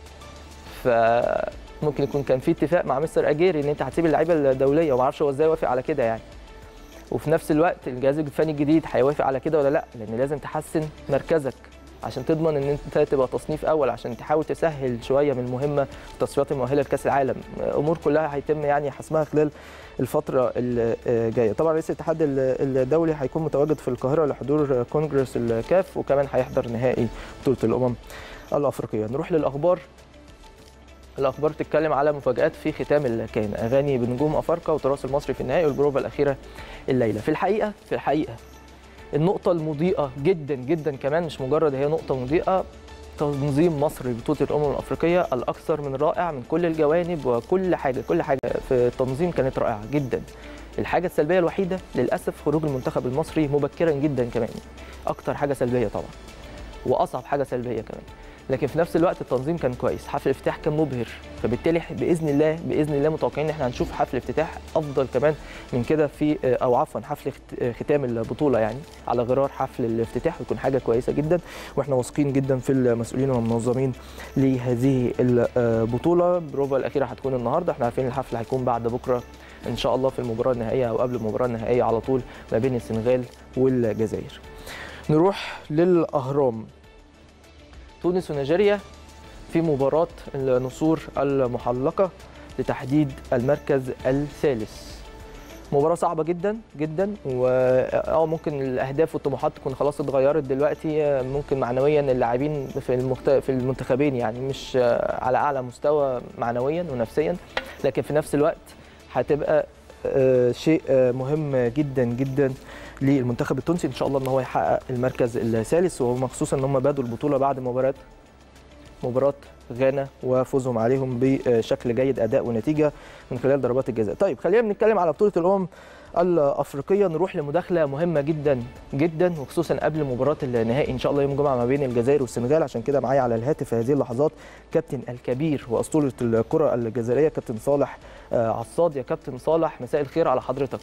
Speaker 1: فممكن يكون كان في اتفاق مع مستر اجيري ان انت هتسيب اللعيبه الدوليه وما اعرفش هو ازاي وافق على كده يعني وفي نفس الوقت الجهاز الفني الجديد هيوافق على كده ولا لا لان لازم تحسن مركزك عشان تضمن ان انت تبقى تصنيف اول عشان تحاول تسهل شويه من المهمه في التصفيات المؤهله لكاس العالم امور كلها هيتم يعني حسمها خلال الفتره الجايه طبعا رئيس الاتحاد الدولي هيكون متواجد في القاهره لحضور كونجرس الكاف وكمان هيحضر نهائي بطوله الامم الافريقيه نروح للاخبار الاخبار بتتكلم على مفاجات في ختام الكان اغاني بنجوم افارقه والتراث المصري في النهائي والبروفا الاخيره الليله في الحقيقه في الحقيقه النقطه المضيئه جدا جدا كمان مش مجرد هي نقطه مضيئه تنظيم مصر لبطوله الامم الافريقيه الاكثر من رائع من كل الجوانب وكل حاجه كل حاجه في التنظيم كانت رائعه جدا الحاجه السلبيه الوحيده للاسف خروج المنتخب المصري مبكرا جدا كمان اكتر حاجه سلبيه طبعا واصعب حاجه سلبيه كمان لكن في نفس الوقت التنظيم كان كويس حفل الافتتاح كان مبهر فبالتالي باذن الله باذن الله متوقعين ان احنا هنشوف حفل افتتاح افضل كمان من كده في او عفوا حفل ختام البطوله يعني على غرار حفل الافتتاح ويكون حاجه كويسه جدا واحنا واثقين جدا في المسؤولين والمنظمين لهذه البطوله البروفا الاخيره هتكون النهارده احنا عارفين الحفل هيكون بعد بكره ان شاء الله في المباراه النهائيه او قبل المباراه النهائيه على طول ما بين السنغال والجزائر نروح للاهرام تونس ونيجيريا في مباراة النسور المحلقة لتحديد المركز الثالث مباراة صعبة جدا جدا و اه ممكن الاهداف والطموحات تكون خلاص اتغيرت دلوقتي ممكن معنويا اللاعبين في المخت... في المنتخبين يعني مش على اعلى مستوى معنويا ونفسيا لكن في نفس الوقت هتبقى شيء مهم جدا جدا للمنتخب التونسي ان شاء الله ان هو يحقق المركز الثالث وهم خصوصا ان هم بدوا البطوله بعد مباراه مباراه غانا وفوزهم عليهم بشكل جيد اداء ونتيجه من خلال ضربات الجزاء. طيب خلينا بنتكلم على بطوله الامم الافريقيه نروح لمداخله مهمه جدا جدا وخصوصا قبل مباراه النهائي ان شاء الله يوم الجمعه ما بين الجزائر والسنغال عشان كده معايا على الهاتف في هذه اللحظات كابتن الكبير واسطوره الكره الجزائريه كابتن صالح عصاد يا كابتن صالح مساء الخير على حضرتك.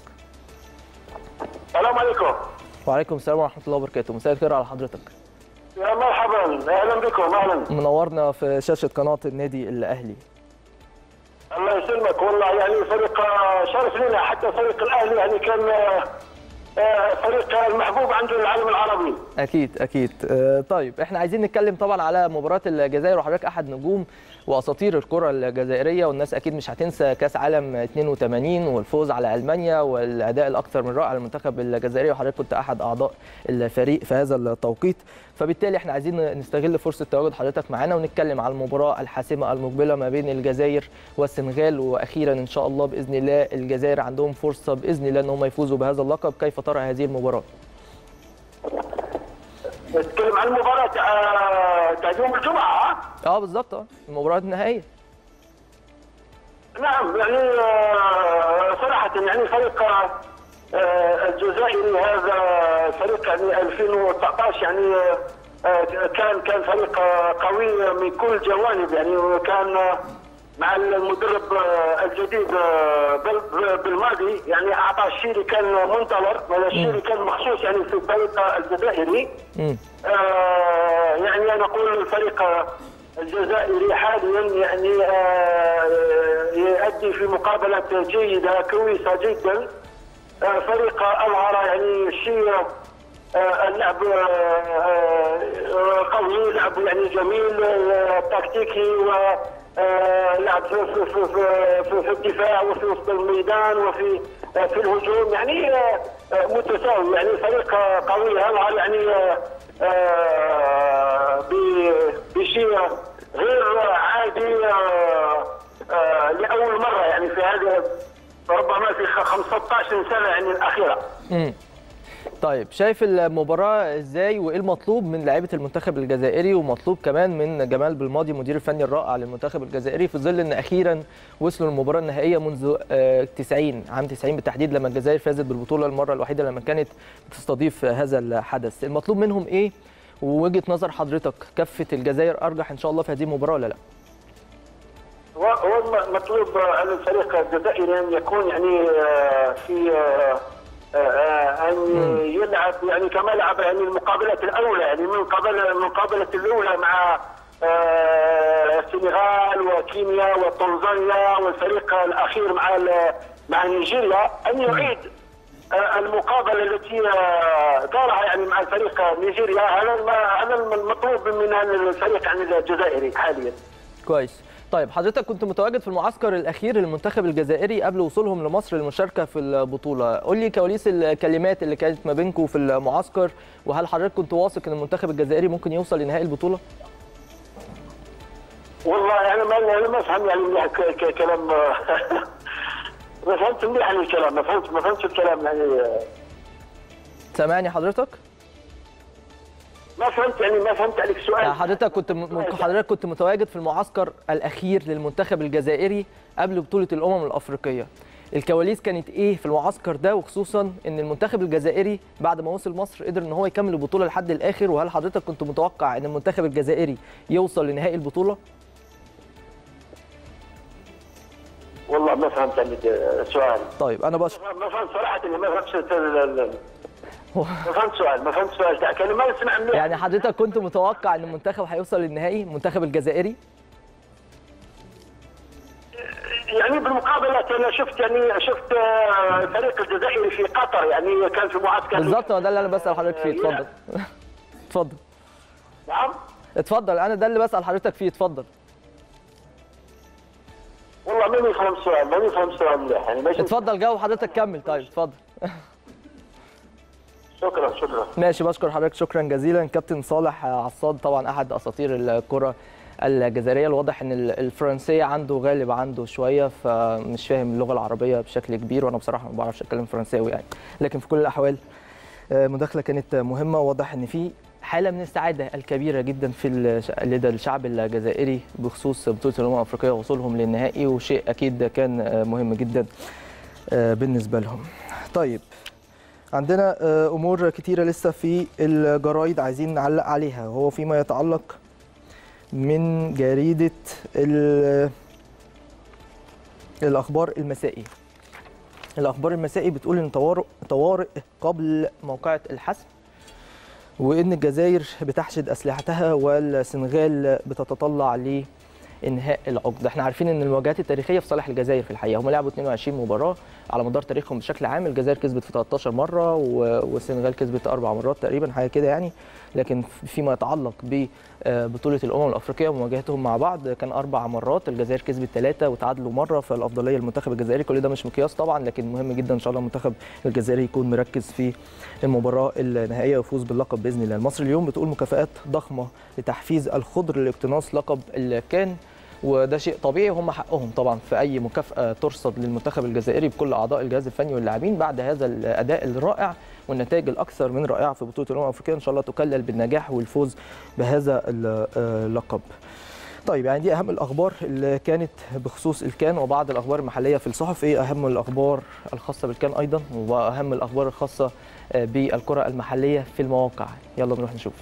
Speaker 3: السلام عليكم.
Speaker 1: وعليكم السلام ورحمه الله وبركاته مساء الخير على حضرتك.
Speaker 3: يا مرحبا اهلا بكم اهلا
Speaker 1: منورنا في شاشه قناه النادي الاهلي.
Speaker 3: الله يسلمك والله يعني فريق شرف لنا حتى فريق الاهلي يعني كان فريق المحبوب عند العالم العربي
Speaker 1: اكيد اكيد طيب احنا عايزين نتكلم طبعا على مباراه الجزائر وحضرتك احد نجوم واساطير الكره الجزائريه والناس اكيد مش هتنسى كاس عالم 82 والفوز على المانيا والاداء الاكثر من رائع للمنتخب الجزائري وحضرتك كنت احد اعضاء الفريق في هذا التوقيت فبالتالي احنا عايزين نستغل فرصه تواجد حضرتك معانا ونتكلم على المباراه الحاسمه المقبله ما بين الجزائر والسنغال واخيرا ان شاء الله باذن الله الجزائر عندهم فرصه باذن الله ان هم يفوزوا بهذا اللقب كيف ترى هذه المباراه؟
Speaker 3: نتكلم عن المباراة تاع يوم الجمعة
Speaker 1: اه بالظبط اه المباراة النهائية
Speaker 3: نعم يعني صراحة يعني فريق الجزائري هذا فريق يعني 2019 يعني كان كان فريق قوي من كل الجوانب يعني وكان مع المدرب الجديد بالماضي يعني اعطى الشيء اللي كان منتظر ولا الشيء اللي كان مخصوص يعني في الفريق الجزائري آه يعني انا اقول الفريق الجزائري حاليا يعني آه يؤدي في مقابله جيده كويسه جدا آه فريق اظهر يعني شيء اللعب قوي لعب يعني جميل تكتيكي و يلعب في في في في, في, في الدفاع وفي وسط الميدان وفي في الهجوم يعني آه، آه، متساوي يعني فريق آه، قوي يظهر يعني آه، آه، ب- بشيء غير عادي آه، آه، لاول مره يعني في هذه ربما في 15 سنه يعني الاخيره
Speaker 1: مم. طيب شايف المباراة ازاي وايه المطلوب من لاعيبة المنتخب الجزائري ومطلوب كمان من جمال بالماضي مدير الفني الرائع للمنتخب الجزائري في ظل ان اخيرا وصلوا للمباراة النهائية منذ آه، 90 عام 90 بالتحديد لما الجزائر فازت بالبطولة المرة الوحيدة لما كانت بتستضيف هذا الحدث المطلوب منهم ايه ووجهة نظر حضرتك كفة الجزائر ارجح ان شاء الله في هذه المباراة ولا لا
Speaker 3: هو هو مطلوب على الفريق الجزائري ان يكون يعني آه، في آه، آه، ان يلعب يعني كما لعب يعني المقابلات الاولى يعني من قبل المقابله الاولى مع آه، السنغال وكينيا وتنزانيا والفريق الاخير مع ال- مع نيجيريا ان يعيد آه، المقابله التي آه، دارها يعني مع الفريق نيجيريا هذا الم- هذا المطلوب من الفريق يعني الجزائري حاليا
Speaker 1: كويس طيب حضرتك كنت متواجد في المعسكر الاخير للمنتخب الجزائري قبل وصولهم لمصر للمشاركه في البطوله قول لي كواليس الكلمات اللي كانت ما بينكم في المعسكر وهل حضرتك كنت واثق ان المنتخب الجزائري ممكن يوصل لنهائي البطوله
Speaker 3: والله انا ما انا ما افهم يعني مليح ك- ك- كلام ما فهمت مليح عن الكلام ما فهمت ما فهمتش الكلام يعني
Speaker 1: سامعني حضرتك
Speaker 3: ما فهمت يعني ما فهمت عليك
Speaker 1: يعني
Speaker 3: السؤال
Speaker 1: حضرتك كنت م- حضرتك كنت متواجد في المعسكر الاخير للمنتخب الجزائري قبل بطوله الامم الافريقيه الكواليس كانت ايه في المعسكر ده وخصوصا ان المنتخب الجزائري بعد ما وصل مصر قدر ان هو يكمل البطوله لحد الاخر وهل حضرتك كنت متوقع ان المنتخب الجزائري يوصل لنهائي البطوله
Speaker 3: والله ما فهمت يعني السؤال
Speaker 1: طيب انا بشكر
Speaker 3: ما فهمت صراحه يعني ما فهمتش ال- ال- ال- ما فهمت سؤال ما فهمت سؤال تاعك يعني ما نسمع مليح
Speaker 1: يعني حضرتك كنت متوقع ان المنتخب هيوصل للنهائي المنتخب الجزائري
Speaker 3: يعني بالمقابلات انا شفت يعني شفت آه، الفريق الجزائري في قطر يعني كان في معسكر
Speaker 1: بالظبط هو ده اللي انا بسال حضرتك فيه اتفضل اتفضل
Speaker 3: نعم
Speaker 1: اتفضل انا ده اللي بسال حضرتك فيه اتفضل
Speaker 3: والله ماني فاهم السؤال ماني فاهم السؤال مليح يعني ماشي
Speaker 1: اتفضل جاوب حضرتك كمل طيب اتفضل
Speaker 3: شكرا شكرا
Speaker 1: ماشي بشكر حضرتك شكرا جزيلا كابتن صالح عصاد طبعا احد اساطير الكره الجزائريه الواضح ان ال- الفرنسيه عنده غالب عنده شويه فمش فاهم اللغه العربيه بشكل كبير وانا بصراحه ما بعرفش اتكلم فرنساوي يعني لكن في كل الاحوال آه، مداخله كانت مهمه واضح ان في حاله من السعاده الكبيره جدا في الش- لدى الشعب الجزائري بخصوص بطوله الامم الافريقيه ووصولهم للنهائي وشيء اكيد كان آه، مهم جدا آه، بالنسبه لهم طيب عندنا آه، امور كتيره لسه في الجرايد عايزين نعلق عليها وهو فيما يتعلق من جريده ال- الاخبار المسائي الاخبار المسائي بتقول ان طوارئ طوارئ قبل موقعة الحسم وان الجزائر بتحشد اسلحتها والسنغال بتتطلع لانهاء العقده احنا عارفين ان المواجهات التاريخيه في صالح الجزائر في الحقيقه هم لعبوا 22 مباراه على مدار تاريخهم بشكل عام الجزائر كسبت في 13 مره و- والسنغال كسبت اربع مرات تقريبا حاجه كده يعني لكن فيما يتعلق ببطوله الامم الافريقيه ومواجهتهم مع بعض كان اربع مرات الجزائر كسبت ثلاثه وتعادلوا مره فالافضليه للمنتخب الجزائري كل ده مش مقياس طبعا لكن مهم جدا ان شاء الله المنتخب الجزائري يكون مركز في المباراه النهائيه ويفوز باللقب باذن الله المصري اليوم بتقول مكافآت ضخمه لتحفيز الخضر لاقتناص لقب الكان وده شيء طبيعي وهم حقهم طبعا في اي مكافاه ترصد للمنتخب الجزائري بكل اعضاء الجهاز الفني واللاعبين بعد هذا الاداء الرائع والنتائج الاكثر من رائعه في بطوله الامم الافريقيه ان شاء الله تكلل بالنجاح والفوز بهذا اللقب. طيب يعني دي اهم الاخبار اللي كانت بخصوص الكان وبعض الاخبار المحليه في الصحف ايه اهم الاخبار الخاصه بالكان ايضا واهم الاخبار الخاصه بالكره المحليه في المواقع يلا نروح نشوف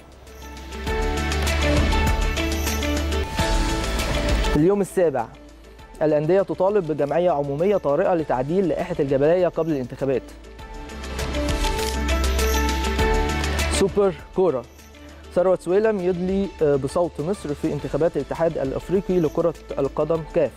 Speaker 1: اليوم السابع الأندية تطالب بجمعية عمومية طارئة لتعديل لائحة الجبلية قبل الانتخابات. سوبر كورة ثروت سويلم يدلي بصوت مصر في انتخابات الاتحاد الافريقي لكرة القدم كاف.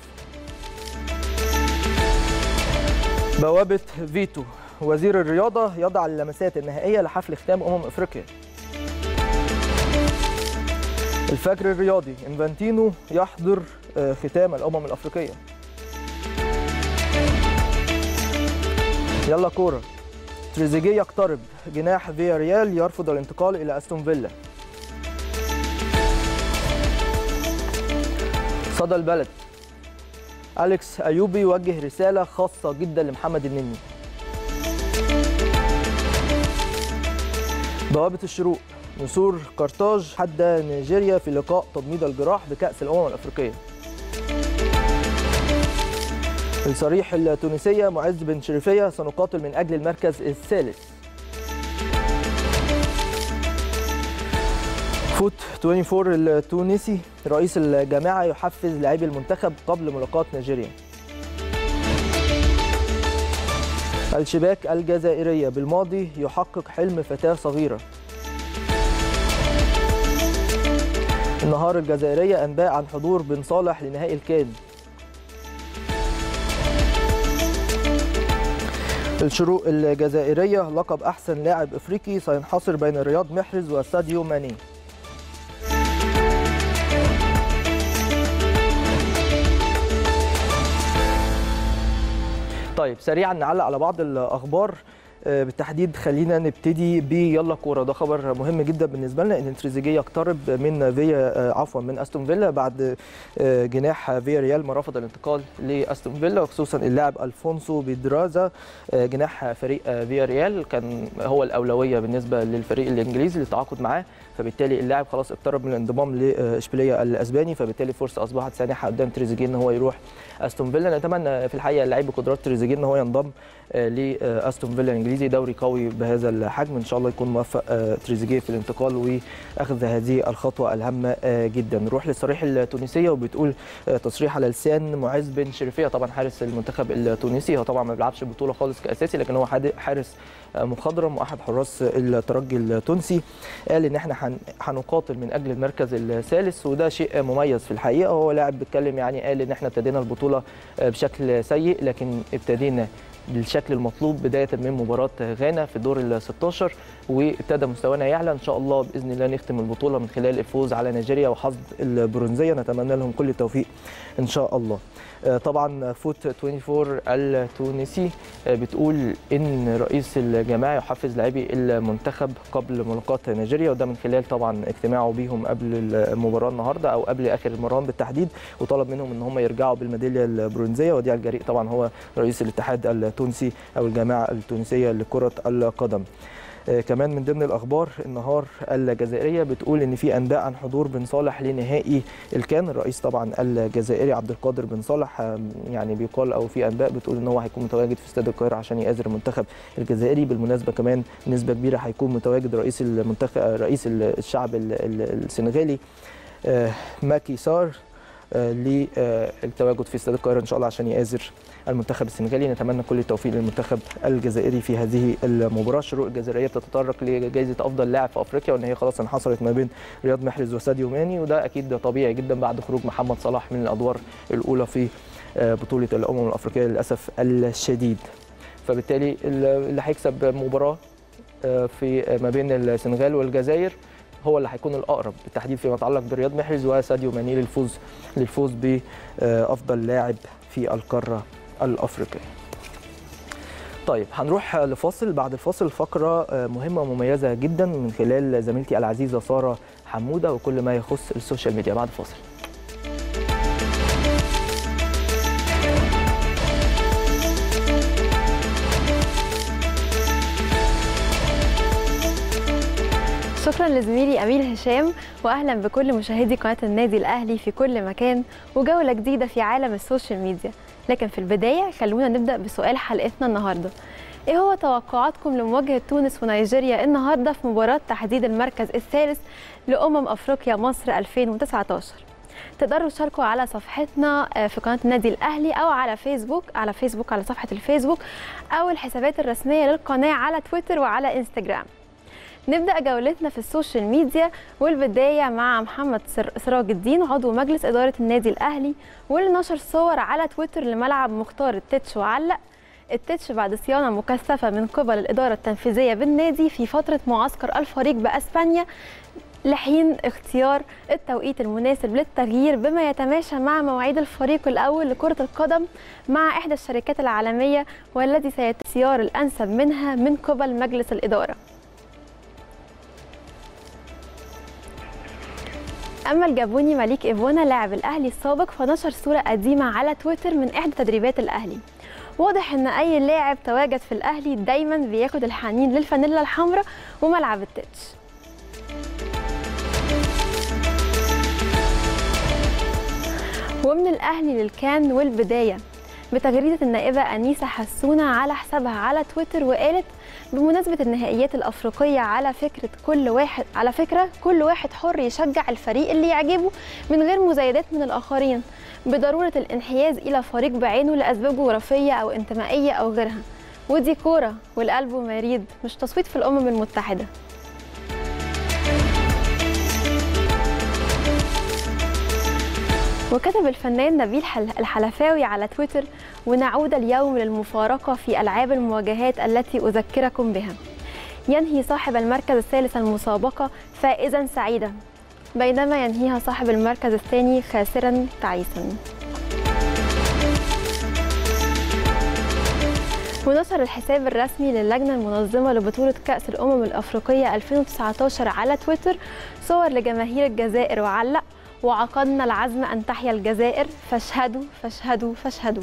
Speaker 1: بوابة فيتو وزير الرياضة يضع اللمسات النهائية لحفل ختام أمم أفريقيا. الفجر الرياضي انفانتينو يحضر آه، ختام الامم الافريقيه يلا كوره تريزيجيه يقترب جناح فيا ريال يرفض الانتقال الى استون فيلا صدى البلد أليكس أيوبي يوجه رسالة خاصة جدا لمحمد النني بوابة الشروق نسور قرطاج حتى نيجيريا في لقاء تضميد الجراح بكأس الأمم الأفريقية الصريح التونسية معز بن شريفية سنقاتل من أجل المركز الثالث فوت 24 التونسي رئيس الجامعة يحفز لاعبي المنتخب قبل ملاقاة نيجيريا الشباك الجزائرية بالماضي يحقق حلم فتاة صغيرة النهار الجزائرية أنباء عن حضور بن صالح لنهائي الكان الشروق الجزائرية لقب أحسن لاعب إفريقي سينحصر بين رياض محرز وساديو ماني طيب سريعا نعلق على بعض الاخبار آه، بالتحديد خلينا نبتدي بيلا كوره ده خبر مهم جدا بالنسبه لنا ان تريزيجيه يقترب من فيا آه، عفوا من استون فيلا بعد آه، جناح فيا ريال ما رفض الانتقال لاستون فيلا وخصوصا اللاعب الفونسو بيدرازا آه، جناح فريق آه، فيا ريال كان هو الاولويه بالنسبه للفريق الانجليزي للتعاقد معاه فبالتالي اللاعب خلاص اقترب من الانضمام لاشبيليه الاسباني فبالتالي فرصه اصبحت سانحه قدام تريزيجيه ان هو يروح استون فيلا نتمنى في الحقيقه اللعيب بقدرات تريزيجيه ان هو ينضم آه، لاستون فيلا الانجليزي دوري قوي بهذا الحجم ان شاء الله يكون موفق آه، تريزيجيه في الانتقال واخذ هذه الخطوه الهامه آه، جدا نروح للصريح التونسيه وبتقول آه، تصريح على لسان معز بن شريفيه طبعا حارس المنتخب التونسي هو طبعا ما بيلعبش البطوله خالص كاساسي لكن هو حاد- حارس آه، مخضرم واحد حراس الترجي التونسي قال ان احنا هن- هنقاتل من اجل المركز الثالث وده شيء مميز في الحقيقه هو لاعب بيتكلم يعني قال ان احنا ابتدينا البطوله آه، بشكل سيء لكن ابتدينا بالشكل المطلوب بدايه من مباراه غانا في دور ال 16 وابتدى مستوانا يعلى ان شاء الله باذن الله نختم البطوله من خلال الفوز على نيجيريا وحصد البرونزيه نتمنى لهم كل التوفيق ان شاء الله آه، طبعا فوت 24 التونسي آه، بتقول ان رئيس الجماعه يحفز لاعبي المنتخب قبل ملاقاه نيجيريا وده من خلال طبعا اجتماعه بيهم قبل المباراه النهارده او قبل اخر المران بالتحديد وطلب منهم ان هم يرجعوا بالميداليه البرونزيه وديع الجريء طبعا هو رئيس الاتحاد التونسي او الجماعه التونسيه لكره القدم آه، كمان من ضمن الاخبار النهار الجزائريه بتقول ان في انباء عن حضور بن صالح لنهائي الكان الرئيس طبعا الجزائري عبد القادر بن صالح آه، يعني بيقال او في انباء بتقول ان هو هيكون متواجد في استاد القاهره عشان يآزر المنتخب الجزائري بالمناسبه كمان نسبه كبيره هيكون متواجد رئيس المنتخب آه، رئيس الشعب ال- ال- السنغالي آه، ماكي سار آه، للتواجد في استاد القاهره ان شاء الله عشان يآزر المنتخب السنغالي نتمنى كل التوفيق للمنتخب الجزائري في هذه المباراه الشروق الجزائريه بتتطرق لجائزه افضل لاعب في افريقيا وان هي خلاص انحصرت ما بين رياض محرز وساديو ماني وده اكيد طبيعي جدا بعد خروج محمد صلاح من الادوار الاولى في آه، بطوله الامم الافريقيه للاسف الشديد فبالتالي اللي هيكسب مباراه آه، في ما بين السنغال والجزائر هو اللي هيكون الاقرب بالتحديد فيما يتعلق برياض محرز وساديو ماني للفوز للفوز بافضل لاعب في القاره الافريقيه. طيب هنروح لفاصل بعد الفاصل فقره آه، مهمه ومميزه جدا من خلال زميلتي العزيزه ساره حموده وكل ما يخص السوشيال ميديا بعد الفاصل.
Speaker 4: شكرا لزميلي امير هشام واهلا بكل مشاهدي قناه النادي الاهلي في كل مكان وجوله جديده في عالم السوشيال ميديا لكن في البدايه خلونا نبدا بسؤال حلقتنا النهارده ايه هو توقعاتكم لمواجهه تونس ونيجيريا النهارده في مباراه تحديد المركز الثالث لامم افريقيا مصر 2019 تقدروا تشاركوا على صفحتنا آه، في قناه النادي الاهلي او على فيسبوك على فيسبوك على صفحه الفيسبوك او الحسابات الرسميه للقناه على تويتر وعلى انستجرام نبدأ جولتنا في السوشيال ميديا والبداية مع محمد سر- سراج الدين عضو مجلس إدارة النادي الأهلي واللي نشر صور على تويتر لملعب مختار التتش وعلق التتش بعد صيانة مكثفة من قبل الإدارة التنفيذية بالنادي في فترة معسكر الفريق بأسبانيا لحين اختيار التوقيت المناسب للتغيير بما يتماشى مع مواعيد الفريق الأول لكرة القدم مع إحدى الشركات العالمية والذي سيتم اختيار الأنسب منها من قبل مجلس الإدارة أما الجابوني مليك إيفونا لاعب الأهلي السابق فنشر صورة قديمة على تويتر من إحدى تدريبات الأهلي واضح ان اي لاعب تواجد في الاهلي دايما بياخد الحنين للفانيلا الحمراء وملعب التتش ومن الاهلي للكان والبدايه بتغريده النائبه انيسه حسونه على حسابها على تويتر وقالت بمناسبه النهائيات الافريقيه على فكره كل واحد على فكره كل واحد حر يشجع الفريق اللي يعجبه من غير مزايدات من الاخرين بضروره الانحياز الى فريق بعينه لاسباب جغرافيه او انتمائيه او غيرها ودي كوره والقلب ما يريد مش تصويت في الامم المتحده وكتب الفنان نبيل الحلفاوي على تويتر ونعود اليوم للمفارقة في ألعاب المواجهات التي أذكركم بها ينهي صاحب المركز الثالث المسابقة فائزا سعيدا بينما ينهيها صاحب المركز الثاني خاسرا تعيسا ونشر الحساب الرسمي للجنة المنظمة لبطولة كأس الأمم الأفريقية 2019 على تويتر صور لجماهير الجزائر وعلق وعقدنا العزم أن تحيا الجزائر فاشهدوا فاشهدوا فاشهدوا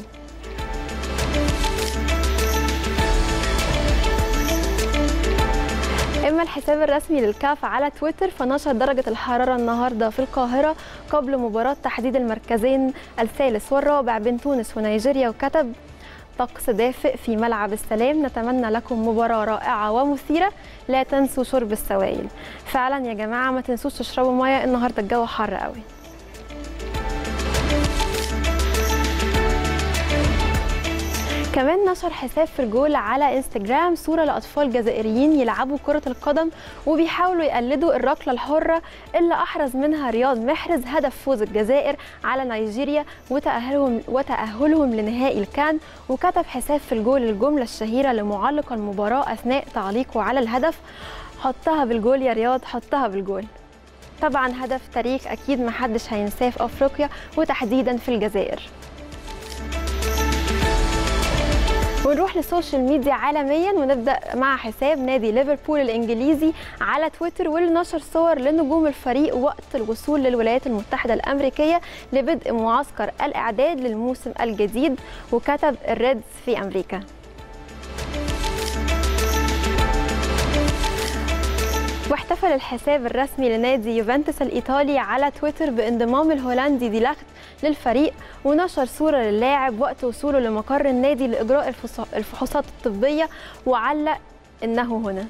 Speaker 4: اما الحساب الرسمي للكاف على تويتر فنشر درجه الحراره النهارده في القاهره قبل مباراه تحديد المركزين الثالث والرابع بين تونس ونيجيريا وكتب طقس دافئ في ملعب السلام نتمنى لكم مباراة رائعة ومثيرة لا تنسوا شرب السوائل فعلا يا جماعة ما تنسوش تشربوا مية النهاردة الجو حر قوي كمان نشر حساب فرجول على انستجرام صورة لأطفال جزائريين يلعبوا كرة القدم وبيحاولوا يقلدوا الركلة الحرة اللي أحرز منها رياض محرز هدف فوز الجزائر على نيجيريا وتأهلهم, وتأهلهم لنهائي الكان وكتب حساب فرجول الجملة الشهيرة لمعلق المباراة أثناء تعليقه على الهدف حطها بالجول يا رياض حطها بالجول طبعا هدف تاريخ أكيد محدش هينساه في أفريقيا وتحديدا في الجزائر ونروح للسوشيال ميديا عالميا ونبدا مع حساب نادي ليفربول الانجليزي على تويتر واللي نشر صور لنجوم الفريق وقت الوصول للولايات المتحده الامريكيه لبدء معسكر الاعداد للموسم الجديد وكتب الريدز في امريكا واحتفل الحساب الرسمي لنادي يوفنتوس الإيطالي على تويتر بانضمام الهولندي ديلاخت للفريق ونشر صورة للاعب وقت وصوله لمقر النادي لإجراء الفحوصات الطبية وعلق إنه هنا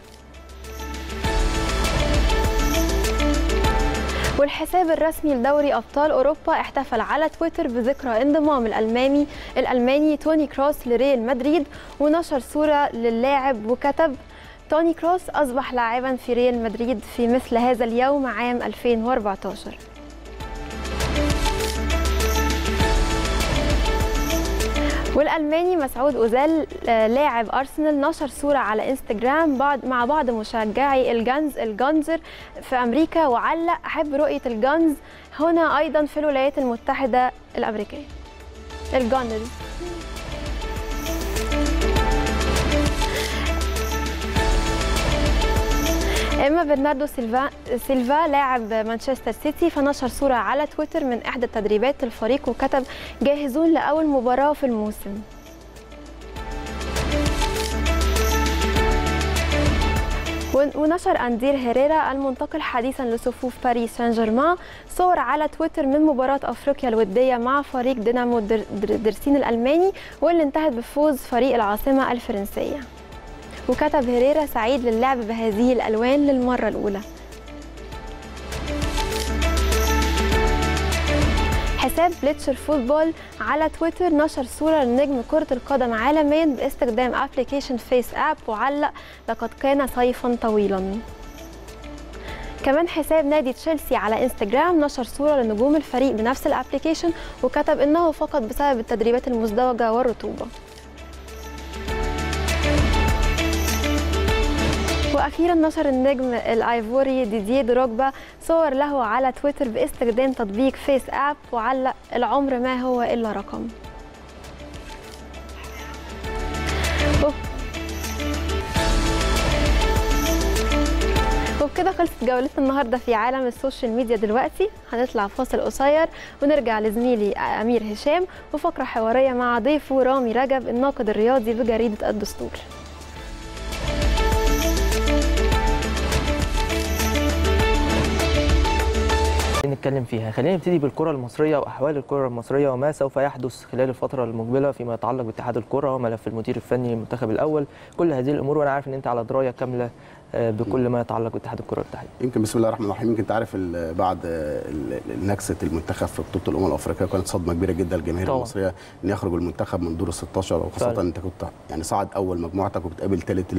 Speaker 4: والحساب الرسمي لدوري ابطال اوروبا احتفل على تويتر بذكرى انضمام الالماني الالماني توني كروس لريال مدريد ونشر صوره للاعب وكتب توني كروس أصبح لاعبا في ريال مدريد في مثل هذا اليوم عام 2014 والألماني مسعود أوزيل لاعب أرسنال نشر صورة على انستجرام بعض مع بعض مشجعي الجانز الجانزر في أمريكا وعلق أحب رؤية الجانز هنا أيضا في الولايات المتحدة الأمريكية الجانرز اما برناردو سيلفا سيلفا لاعب مانشستر سيتي فنشر صوره على تويتر من احدى تدريبات الفريق وكتب جاهزون لاول مباراه في الموسم ونشر أندير هيريرا المنتقل حديثا لصفوف باريس سان جيرمان صور على تويتر من مباراة أفريقيا الودية مع فريق دينامو درسين الألماني واللي انتهت بفوز فريق العاصمة الفرنسية وكتب هيريرا سعيد للعب بهذه الألوان للمرة الأولى حساب بليتشر فوتبول على تويتر نشر صورة لنجم كرة القدم عالميا باستخدام ابلكيشن فيس اب وعلق لقد كان صيفا طويلا كمان حساب نادي تشيلسي على انستجرام نشر صورة لنجوم الفريق بنفس الابلكيشن وكتب انه فقط بسبب التدريبات المزدوجة والرطوبة واخيرا نشر النجم الايفوري ديديه دروجبا صور له على تويتر باستخدام تطبيق فيس اب وعلق العمر ما هو الا رقم وبكده خلصت جولتنا النهارده في عالم السوشيال ميديا دلوقتي هنطلع فاصل قصير ونرجع لزميلي امير هشام وفقره حواريه مع ضيفه رامي رجب الناقد الرياضي بجريده الدستور
Speaker 1: نتكلم فيها خلينا نبتدي بالكرة المصرية وأحوال الكرة المصرية وما سوف يحدث خلال الفترة المقبلة فيما يتعلق باتحاد الكرة وملف المدير الفني للمنتخب الأول كل هذه الأمور وأنا عارف إن أنت على دراية كاملة آه، بكل ما يتعلق باتحاد الكرة التحديد
Speaker 5: يمكن بسم الله الرحمن الرحيم يمكن انت عارف ال- بعد ال- ال- نكسه المنتخب في بطوله الامم الافريقيه كانت صدمه كبيره جدا للجماهير
Speaker 1: طبعا.
Speaker 5: المصريه ان يخرج المنتخب من دور ال 16 وخاصه
Speaker 1: فعلا.
Speaker 5: انت كنت يعني صعد اول مجموعتك وبتقابل ثالث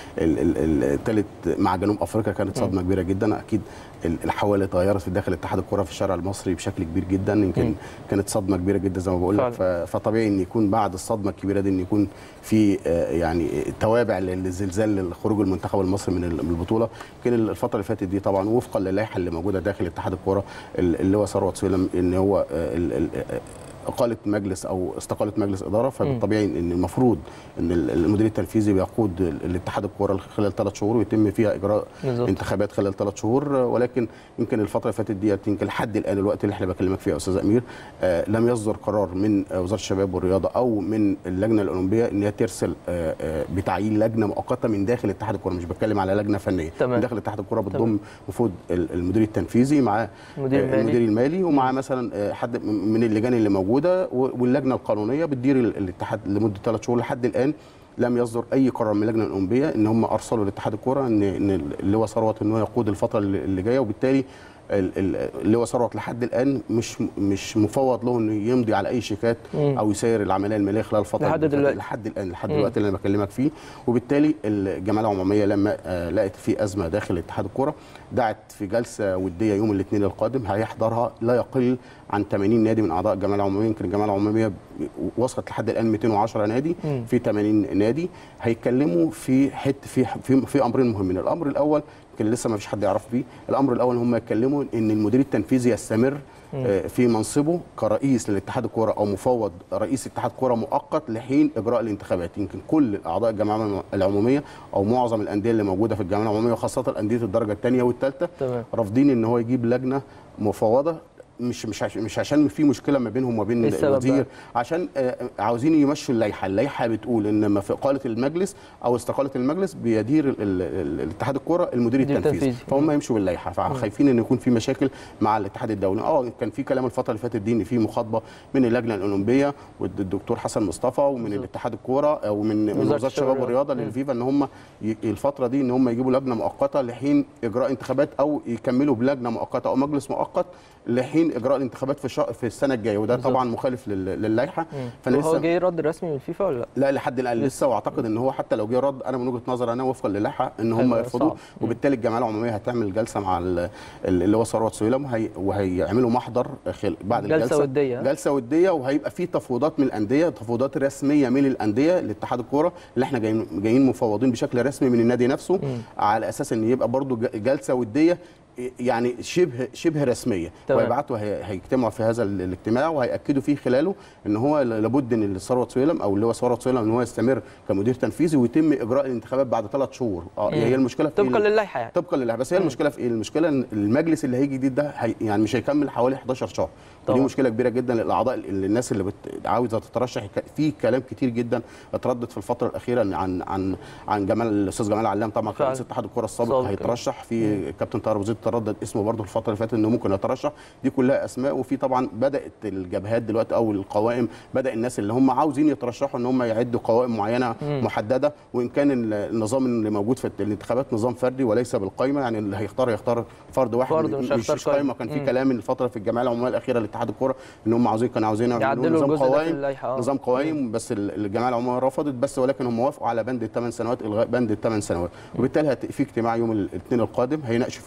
Speaker 5: الثالث مع جنوب افريقيا كانت صدمه كبيره جدا اكيد ال- الحواله اتغيرت في داخل اتحاد الكره في الشارع المصري بشكل كبير جدا يمكن
Speaker 1: مم.
Speaker 5: كانت صدمه كبيره جدا زي ما بقول لك
Speaker 1: فعلا.
Speaker 5: ف- فطبيعي ان يكون بعد الصدمه الكبيره دي ان يكون في آه، يعني توابع للزلزال لخروج المنتخب المصري من ال- من البطوله يمكن الفتره اللي فاتت دي طبعا وفقا للائحه اللي موجوده داخل اتحاد الكره ال- اللي هو ثروت سويلم ان هو آه، ال- ال- اقاله مجلس او استقاله مجلس اداره فبالطبيعي ان المفروض ان ال- المدير التنفيذي بيقود ال- الاتحاد الكوره خلال ثلاث شهور ويتم فيها اجراء
Speaker 1: بالظبط.
Speaker 5: انتخابات خلال ثلاث شهور ولكن يمكن الفتره اللي فاتت ديت يمكن لحد الان الوقت اللي احنا بكلمك فيه يا استاذ امير آه لم يصدر قرار من آه، وزاره الشباب والرياضه او من اللجنه الاولمبيه ان هي ترسل آه آه بتعيين لجنه مؤقته من داخل اتحاد الكوره مش بتكلم على لجنه فنيه
Speaker 1: تمام.
Speaker 5: من داخل اتحاد الكوره
Speaker 1: تمام.
Speaker 5: بتضم وفود ال- المدير التنفيذي مع
Speaker 1: المدير
Speaker 5: آه،
Speaker 1: المالي.
Speaker 5: المدير المالي ومع مثلا آه، حد من اللجان اللي موجوده و- واللجنه القانونيه بتدير ال- الاتحاد لمده ثلاث شهور لحد الان لم يصدر اي قرار من اللجنه الاولمبيه ان هم ارسلوا لاتحاد الكوره ان ان اللي هو ثروت ان هو يقود الفتره اللي اللي جايه وبالتالي ال- ال- اللي هو ثروت لحد الان مش مش مفوض له انه يمضي على اي شيكات
Speaker 1: مم.
Speaker 5: او يسير العمليه الماليه خلال الفتره
Speaker 1: لحد
Speaker 5: اللي فاتت.
Speaker 1: دلوقتي.
Speaker 5: لحد الان لحد
Speaker 1: مم.
Speaker 5: دلوقتي اللي انا بكلمك فيه وبالتالي الجمعيه العموميه لما آه، لقت في ازمه داخل اتحاد الكره دعت في جلسه وديه يوم الاثنين القادم هيحضرها لا يقل عن 80 نادي من اعضاء الجمعيه العموميه يمكن الجمعيه العموميه وصلت لحد الان 210 نادي
Speaker 1: مم.
Speaker 5: في 80 نادي هيتكلموا في حت في في, في امرين مهمين الامر الاول يمكن لسه ما فيش حد يعرف بيه الامر الاول هم يتكلموا ان المدير التنفيذي يستمر آه، في منصبه كرئيس للاتحاد الكوره او مفوض رئيس اتحاد كوره مؤقت لحين اجراء الانتخابات يمكن كل اعضاء الجمعيه العموميه او معظم الانديه اللي موجوده في الجمعيه العموميه وخاصه انديه الدرجه الثانيه والثالثه
Speaker 1: تمام
Speaker 5: رافضين ان هو يجيب لجنه مفوضه مش مش عش- مش عشان في مشكله ما بينهم وما بين
Speaker 1: إيه السبب
Speaker 5: الوزير
Speaker 1: بقى؟
Speaker 5: عشان آه، عاوزين يمشوا اللائحه اللائحه بتقول ان لما في اقاله المجلس او استقاله المجلس بيدير ال- ال- ال- الاتحاد الكوره المدير
Speaker 1: المدير
Speaker 5: التنفيذي
Speaker 1: التنفيذي.
Speaker 5: فهم يمشوا باللائحه فخايفين ان يكون في مشاكل مع الاتحاد الدولي اه كان في كلام الفتره اللي فاتت دي ان في مخاطبه من اللجنه الاولمبيه والدكتور حسن مصطفى ومن
Speaker 1: بالظبط.
Speaker 5: الاتحاد الكوره او من من
Speaker 1: وزارة
Speaker 5: وزاره الشباب والرياضه للفيفا ان هم ي- الفتره دي ان هم يجيبوا لجنه مؤقته لحين اجراء انتخابات او يكملوا بلجنه مؤقته او مجلس مؤقت لحين اجراء الانتخابات في الشهر في السنه الجايه وده
Speaker 1: بالظبط.
Speaker 5: طبعا مخالف لل- للائحه
Speaker 1: هو
Speaker 5: فلسه
Speaker 1: جاي رد رسمي من الفيفا ولا لا؟
Speaker 5: لا لحد الان لسه واعتقد ان هو حتى لو جه رد انا من وجهه نظري انا وفقا للائحه ان هم
Speaker 1: هيبقى
Speaker 5: يرفضوا
Speaker 1: صعب.
Speaker 5: وبالتالي الجمعيه العموميه هتعمل جلسه مع ال- ال- اللي هو ثروت سويلم وهي وهيعملوا محضر خل- بعد
Speaker 1: جلسة
Speaker 5: الجلسه
Speaker 1: ودية.
Speaker 5: جلسه وديه وهيبقى في تفويضات من الانديه تفويضات رسميه من الانديه لاتحاد الكوره اللي احنا جايين جايين مفوضين بشكل رسمي من النادي نفسه على اساس ان يبقى برضو ج- جلسه وديه يعني شبه شبه رسميه
Speaker 1: تمام.
Speaker 5: ويبعتوا هي- هيجتمعوا في هذا ال- الاجتماع وهياكدوا فيه خلاله ان هو لابد ان ثروت سويلم او اللي هو ثروت سويلم ان هو يستمر كمدير تنفيذي ويتم اجراء الانتخابات بعد ثلاث شهور اه
Speaker 1: مم.
Speaker 5: هي المشكله في
Speaker 1: طبقا
Speaker 5: إيه؟
Speaker 1: للائحه يعني
Speaker 5: طبقا لله بس هي المشكله في ايه المشكله ان المجلس اللي هيجي جديد ده هي يعني مش هيكمل حوالي 11 شهر ودي
Speaker 1: طبعا.
Speaker 5: مشكله كبيره جدا للاعضاء اللي الناس اللي بت... عاوزه تترشح ك- في كلام كتير جدا اتردد في الفتره الاخيره عن عن عن جمال الاستاذ جمال علام طبعا
Speaker 1: فعلا.
Speaker 5: رئيس اتحاد الكره السابق
Speaker 1: سابق.
Speaker 5: هيترشح في كابتن طاهر وزيد تردد اسمه برضه الفتره اللي فاتت انه ممكن يترشح دي كلها اسماء وفي طبعا بدات الجبهات دلوقتي او القوائم بدا الناس اللي هم عاوزين يترشحوا ان هم يعدوا قوائم معينه محدده وان كان ال- النظام اللي موجود في الانتخابات نظام فردي وليس بالقائمه يعني اللي هيختار هيختار فرد واحد
Speaker 1: فرد مش
Speaker 5: مش,
Speaker 1: هيختار
Speaker 5: مش قائمه
Speaker 1: قائمة.
Speaker 5: كان في
Speaker 1: مم.
Speaker 5: كلام من الفتره في الجمعيه العموميه الاخيره لاتحاد الكوره ان هم عاوزين كانوا عاوزين يعملوا
Speaker 1: يعدلوا
Speaker 5: نظام
Speaker 1: الجزء ده في
Speaker 5: قوائم
Speaker 1: اللائحة، آه.
Speaker 5: نظام قوائم بس ال- الجمعيه العموميه رفضت بس ولكن هم وافقوا على بند الثمان سنوات الغاء بند الثمان سنوات وبالتالي هت- في اجتماع يوم الاثنين القادم هيناقشوا فيه الموضوع ده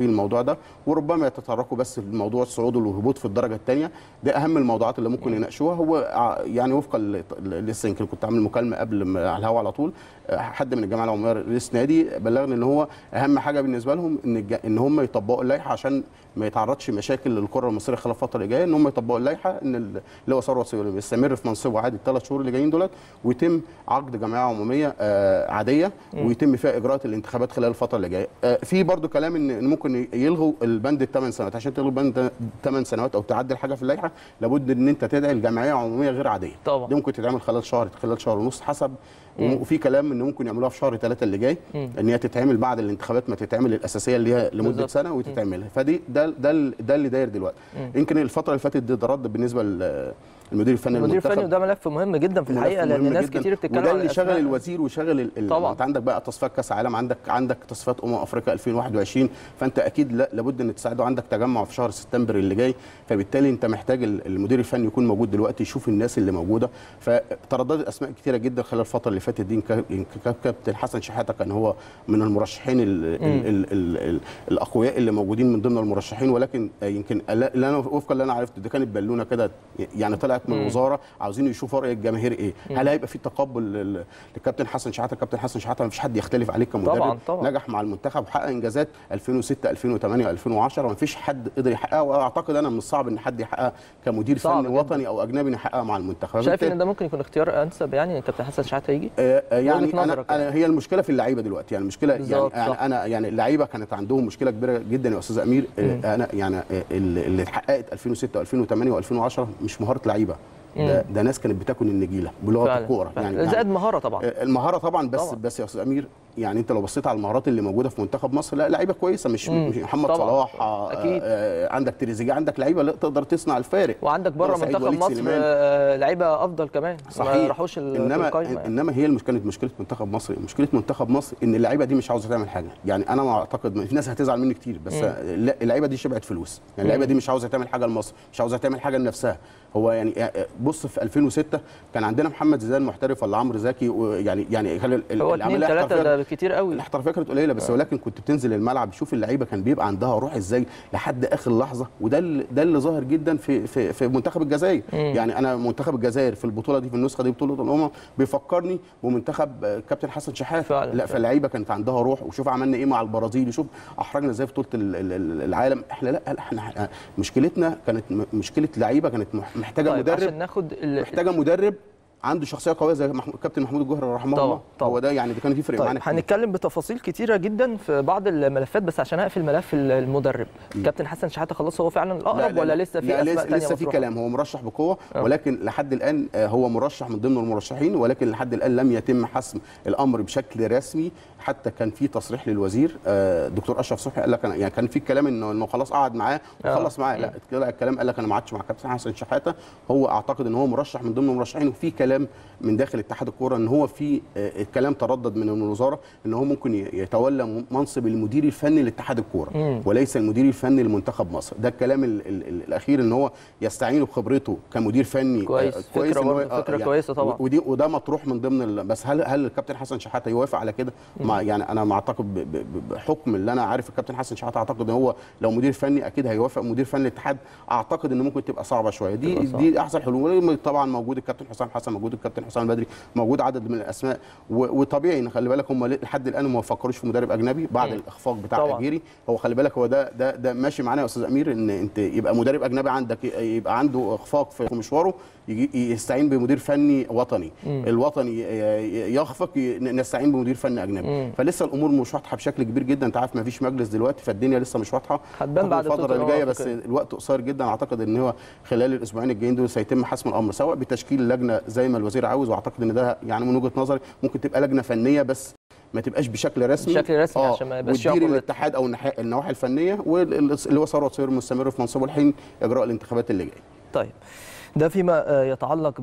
Speaker 5: ده وربما يتطرقوا بس لموضوع الصعود والهبوط في الدرجه الثانيه ده اهم الموضوعات اللي ممكن يناقشوها هو ع- يعني وفقا ل- لسه يمكن كنت عامل مكالمه قبل ما على الهواء على طول آه، حد من الجماعه العموميه رئيس نادي بلغني ان هو اهم حاجه بالنسبه لهم ان الج- ان هم يطبقوا اللائحه عشان ما يتعرضش مشاكل للكره المصريه خلال الفتره اللي جايه ان هم يطبقوا اللائحه ان ال- اللي هو ثروت سويلم يستمر في منصبه عادي الثلاث شهور اللي جايين دولت ويتم عقد جمعيه عموميه آه، عاديه ويتم فيها اجراءات الانتخابات خلال الفتره اللي جايه آه، في برضو كلام ان إن ممكن يلغوا البند الثمان سنوات عشان تلغوا البند الثمان سنوات او تعدل حاجه في اللائحه لابد ان انت تدعي الجمعيه عموميه غير عاديه
Speaker 1: طبعا.
Speaker 5: دي ممكن تتعمل خلال شهر خلال شهر ونص حسب وفي كلام ان ممكن يعملوها في شهر ثلاثة اللي جاي ان هي تتعمل بعد الانتخابات ما تتعمل الاساسيه اللي هي لمده
Speaker 1: بالظبط.
Speaker 5: سنه وتتعمل فدي ده ده ده اللي داير دلوقتي يمكن الفتره اللي فاتت دي ده رد بالنسبه للمدير الفني
Speaker 1: المدير
Speaker 5: للمنتخب.
Speaker 1: الفني وده ملف مهم جدا في الحقيقه
Speaker 5: ملف
Speaker 1: لان
Speaker 5: مهم
Speaker 1: ناس
Speaker 5: جداً.
Speaker 1: كتير بتتكلم
Speaker 5: وده
Speaker 1: عن
Speaker 5: اللي شغل
Speaker 1: الأسماء.
Speaker 5: الوزير وشغل ال- ال-
Speaker 1: طبعاً.
Speaker 5: انت عندك بقى تصفيات كاس عالم عندك عندك تصفيات امم افريقيا 2021 فانت اكيد لا- لابد ان تساعده عندك تجمع في شهر سبتمبر اللي جاي فبالتالي انت محتاج ال- المدير الفني يكون موجود دلوقتي يشوف الناس اللي موجوده فترددت اسماء كتيره جدا خلال الفتره اللي فاتت دي يمكن- يمكن كابتن حسن شحاته كان هو من المرشحين ال ال ال ال ال الاقوياء اللي موجودين من ضمن المرشحين ولكن يمكن اللي انا وفقا اللي انا عرفته دي كانت بالونه كده يعني طلعت من الوزاره عاوزين يشوفوا راي الجماهير ايه هل هيبقى في تقبل لل- للكابتن حسن شحاته كابتن حسن شحاته ما فيش حد يختلف عليه كمدرب
Speaker 1: طبعاً، طبعاً.
Speaker 5: نجح مع المنتخب وحقق انجازات 2006 2008 2010 ما فيش حد قدر يحققها واعتقد انا من الصعب ان حد يحققها كمدير
Speaker 1: صعب
Speaker 5: فني
Speaker 1: جداً.
Speaker 5: وطني او اجنبي يحققها مع المنتخب
Speaker 1: شايف
Speaker 5: فبالتالي-
Speaker 1: ان ده ممكن يكون اختيار انسب يعني ان كابتن حسن شحاته يجي
Speaker 5: آه، آه، يعني
Speaker 1: وجهة
Speaker 5: انا,
Speaker 1: نظرك
Speaker 5: أنا هي المشكله في اللعيبه دلوقتي يعني المشكله يعني
Speaker 1: بالظبط،
Speaker 5: انا
Speaker 1: صح.
Speaker 5: انا يعني اللعيبه كانت عندهم مشكله كبيره جدا يا استاذ امير آه، انا يعني آه، اللي اللي اتحققت 2006 و2008 و2010 مش مهاره لعيبه ده, ده ناس كانت بتاكل النجيله بلغه
Speaker 1: فعلا
Speaker 5: الكوره
Speaker 1: فعلا.
Speaker 5: يعني
Speaker 1: زائد مهاره طبعا
Speaker 5: آه، المهاره طبعا بس
Speaker 1: طبعاً.
Speaker 5: طبعا. بس يا استاذ امير يعني انت لو بصيت على المهارات اللي موجوده في منتخب مصر لا لعيبه كويسه مش,
Speaker 1: مم.
Speaker 5: مش محمد
Speaker 1: طبعاً.
Speaker 5: صلاح آه،
Speaker 1: أكيد.
Speaker 5: آه، عندك تريزيجيه عندك لعيبه لا تقدر تصنع الفارق
Speaker 1: وعندك بره
Speaker 5: سعيد
Speaker 1: منتخب
Speaker 5: وليد
Speaker 1: مصر
Speaker 5: سليمان.
Speaker 1: آه، لعيبه افضل كمان ما
Speaker 5: صحيح
Speaker 1: راحوش ال-
Speaker 5: انما
Speaker 1: القايمه يعني.
Speaker 5: انما هي المش... كانت مشكله منتخب مصر مشكله منتخب مصر ان اللعيبه دي مش عاوزه تعمل حاجه يعني انا ما اعتقد في ناس هتزعل مني كتير بس لا اللعيبه دي شبعت فلوس يعني اللعيبه دي مش عاوزه تعمل حاجه لمصر مش عاوزه تعمل حاجه لنفسها هو يعني بص في 2006 كان عندنا محمد زيدان محترف ولا عمرو زكي ويعني يعني خلي ال-
Speaker 1: هو
Speaker 5: العملية
Speaker 1: اثنين ثلاثه
Speaker 5: احترافية-
Speaker 1: ده كتير قوي
Speaker 5: الاحترافيه كانت قليله بس ولكن كنت بتنزل الملعب تشوف اللعيبه كان بيبقى عندها روح ازاي لحد اخر لحظه وده اللي ده اللي ظاهر جدا في في في منتخب الجزائر يعني انا منتخب الجزائر في البطوله دي في النسخه دي بطوله الامم بيفكرني بمنتخب آه، كابتن حسن شحاته
Speaker 1: فعلا،
Speaker 5: لا
Speaker 1: فعلا.
Speaker 5: فاللعيبه كانت عندها روح وشوف عملنا ايه مع البرازيل وشوف احرجنا ازاي في بطوله ال- ال- ال- العالم احنا لا لا، احنا مشكلتنا كانت م- مشكله لعيبه كانت مح- محتاجه
Speaker 1: طيب
Speaker 5: مدرب
Speaker 1: عشان ناخد ال...
Speaker 5: محتاجه مدرب عنده شخصيه قويه زي محمود كابتن محمود الجوهري رحمه
Speaker 1: طبعا،
Speaker 5: الله
Speaker 1: طبعا.
Speaker 5: هو ده يعني ده كان يفرق
Speaker 1: طيب
Speaker 5: معانا كتير.
Speaker 1: هنتكلم بتفاصيل كتيره جدا في بعض الملفات بس عشان اقفل ملف ال- المدرب كابتن حسن شحاته خلاص هو فعلا الاقرب ولا لسه في
Speaker 5: لا
Speaker 1: اسماء
Speaker 5: لسه,
Speaker 1: تانية
Speaker 5: لسه في
Speaker 1: مطروحة؟
Speaker 5: كلام هو مرشح بقوه
Speaker 1: آه.
Speaker 5: ولكن لحد الان آه، هو مرشح من ضمن المرشحين ولكن لحد الان لم يتم حسم الامر بشكل رسمي حتى كان في تصريح للوزير آه، الدكتور اشرف صبحي قال لك أنا- يعني كان في كلام انه انه خلاص قعد معاه
Speaker 1: آه.
Speaker 5: وخلص معاه لا طلع الكلام قال لك انا ما عادش مع كابتن حسن شحاته هو اعتقد ان هو مرشح من ضمن المرشحين وفي كلام من داخل اتحاد الكوره ان هو في آه، الكلام تردد من الوزاره ان هو ممكن ي- يتولى منصب المدير الفني لاتحاد الكوره
Speaker 1: مم.
Speaker 5: وليس المدير الفني لمنتخب مصر ده الكلام ال ال ال الاخير ان هو يستعين بخبرته كمدير فني
Speaker 1: كويس.
Speaker 5: آه،
Speaker 1: فكرة
Speaker 5: إن هو-
Speaker 1: برضه،
Speaker 5: آه،
Speaker 1: فكرة كويسة طبعا.
Speaker 5: ودي وده مطروح من ضمن ال بس هل هل الكابتن حسن شحاته يوافق على كده مع يعني انا ما اعتقد ب- ب- ب- بحكم اللي انا عارف الكابتن حسن شحاته اعتقد ان هو لو مدير فني اكيد هيوافق مدير فني الاتحاد اعتقد ان ممكن تبقى صعبه شويه دي
Speaker 1: تبقى صعبة.
Speaker 5: دي احسن حلول طبعا موجود الكابتن حسام حسن موجود الكابتن حسام البدري موجود عدد من الاسماء و- وطبيعي ان خلي بالك هم لحد الان ما فكروش في مدرب اجنبي بعد
Speaker 1: مم.
Speaker 5: الاخفاق بتاع
Speaker 1: طبعاً.
Speaker 5: اجيري هو خلي بالك هو ده ده ده ماشي معانا يا استاذ امير ان انت يبقى مدرب اجنبي عندك يبقى عنده اخفاق في مشواره يجي يستعين بمدير فني وطني الوطني ي- يخفق ي- نستعين بمدير فني اجنبي
Speaker 1: مم.
Speaker 5: فلسه الامور مش واضحه بشكل كبير جدا انت عارف ما فيش مجلس دلوقتي فالدنيا لسه مش واضحه
Speaker 1: هتبان بعد
Speaker 5: أعتقد الفتره
Speaker 1: بطولة
Speaker 5: اللي جايه
Speaker 1: الأمم
Speaker 5: بس
Speaker 1: الأفريقية.
Speaker 5: الوقت قصير جدا اعتقد ان هو خلال الاسبوعين الجايين دول سيتم حسم الامر سواء بتشكيل لجنه زي ما الوزير عاوز واعتقد ان ده يعني من وجهه نظري ممكن تبقى لجنه فنيه بس ما تبقاش بشكل رسمي
Speaker 1: بشكل رسمي عشان ما يبقاش فيه
Speaker 5: وتدير
Speaker 1: عقوبات.
Speaker 5: الاتحاد او الناحية- النواحي الفنيه واللي هو ثروت سير مستمر في منصبه الحين اجراء الانتخابات اللي جايه
Speaker 1: طيب ده فيما آه، يتعلق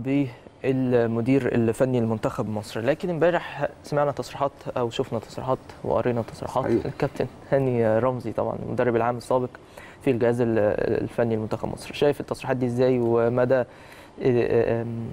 Speaker 1: بالمدير الفني لمنتخب مصر لكن امبارح سمعنا تصريحات او شفنا تصريحات وقرينا تصريحات
Speaker 5: صحيح.
Speaker 1: الكابتن هاني رمزي طبعا المدرب العام السابق في الجهاز ال- الفني لمنتخب مصر شايف التصريحات دي ازاي ومدى آه، آم،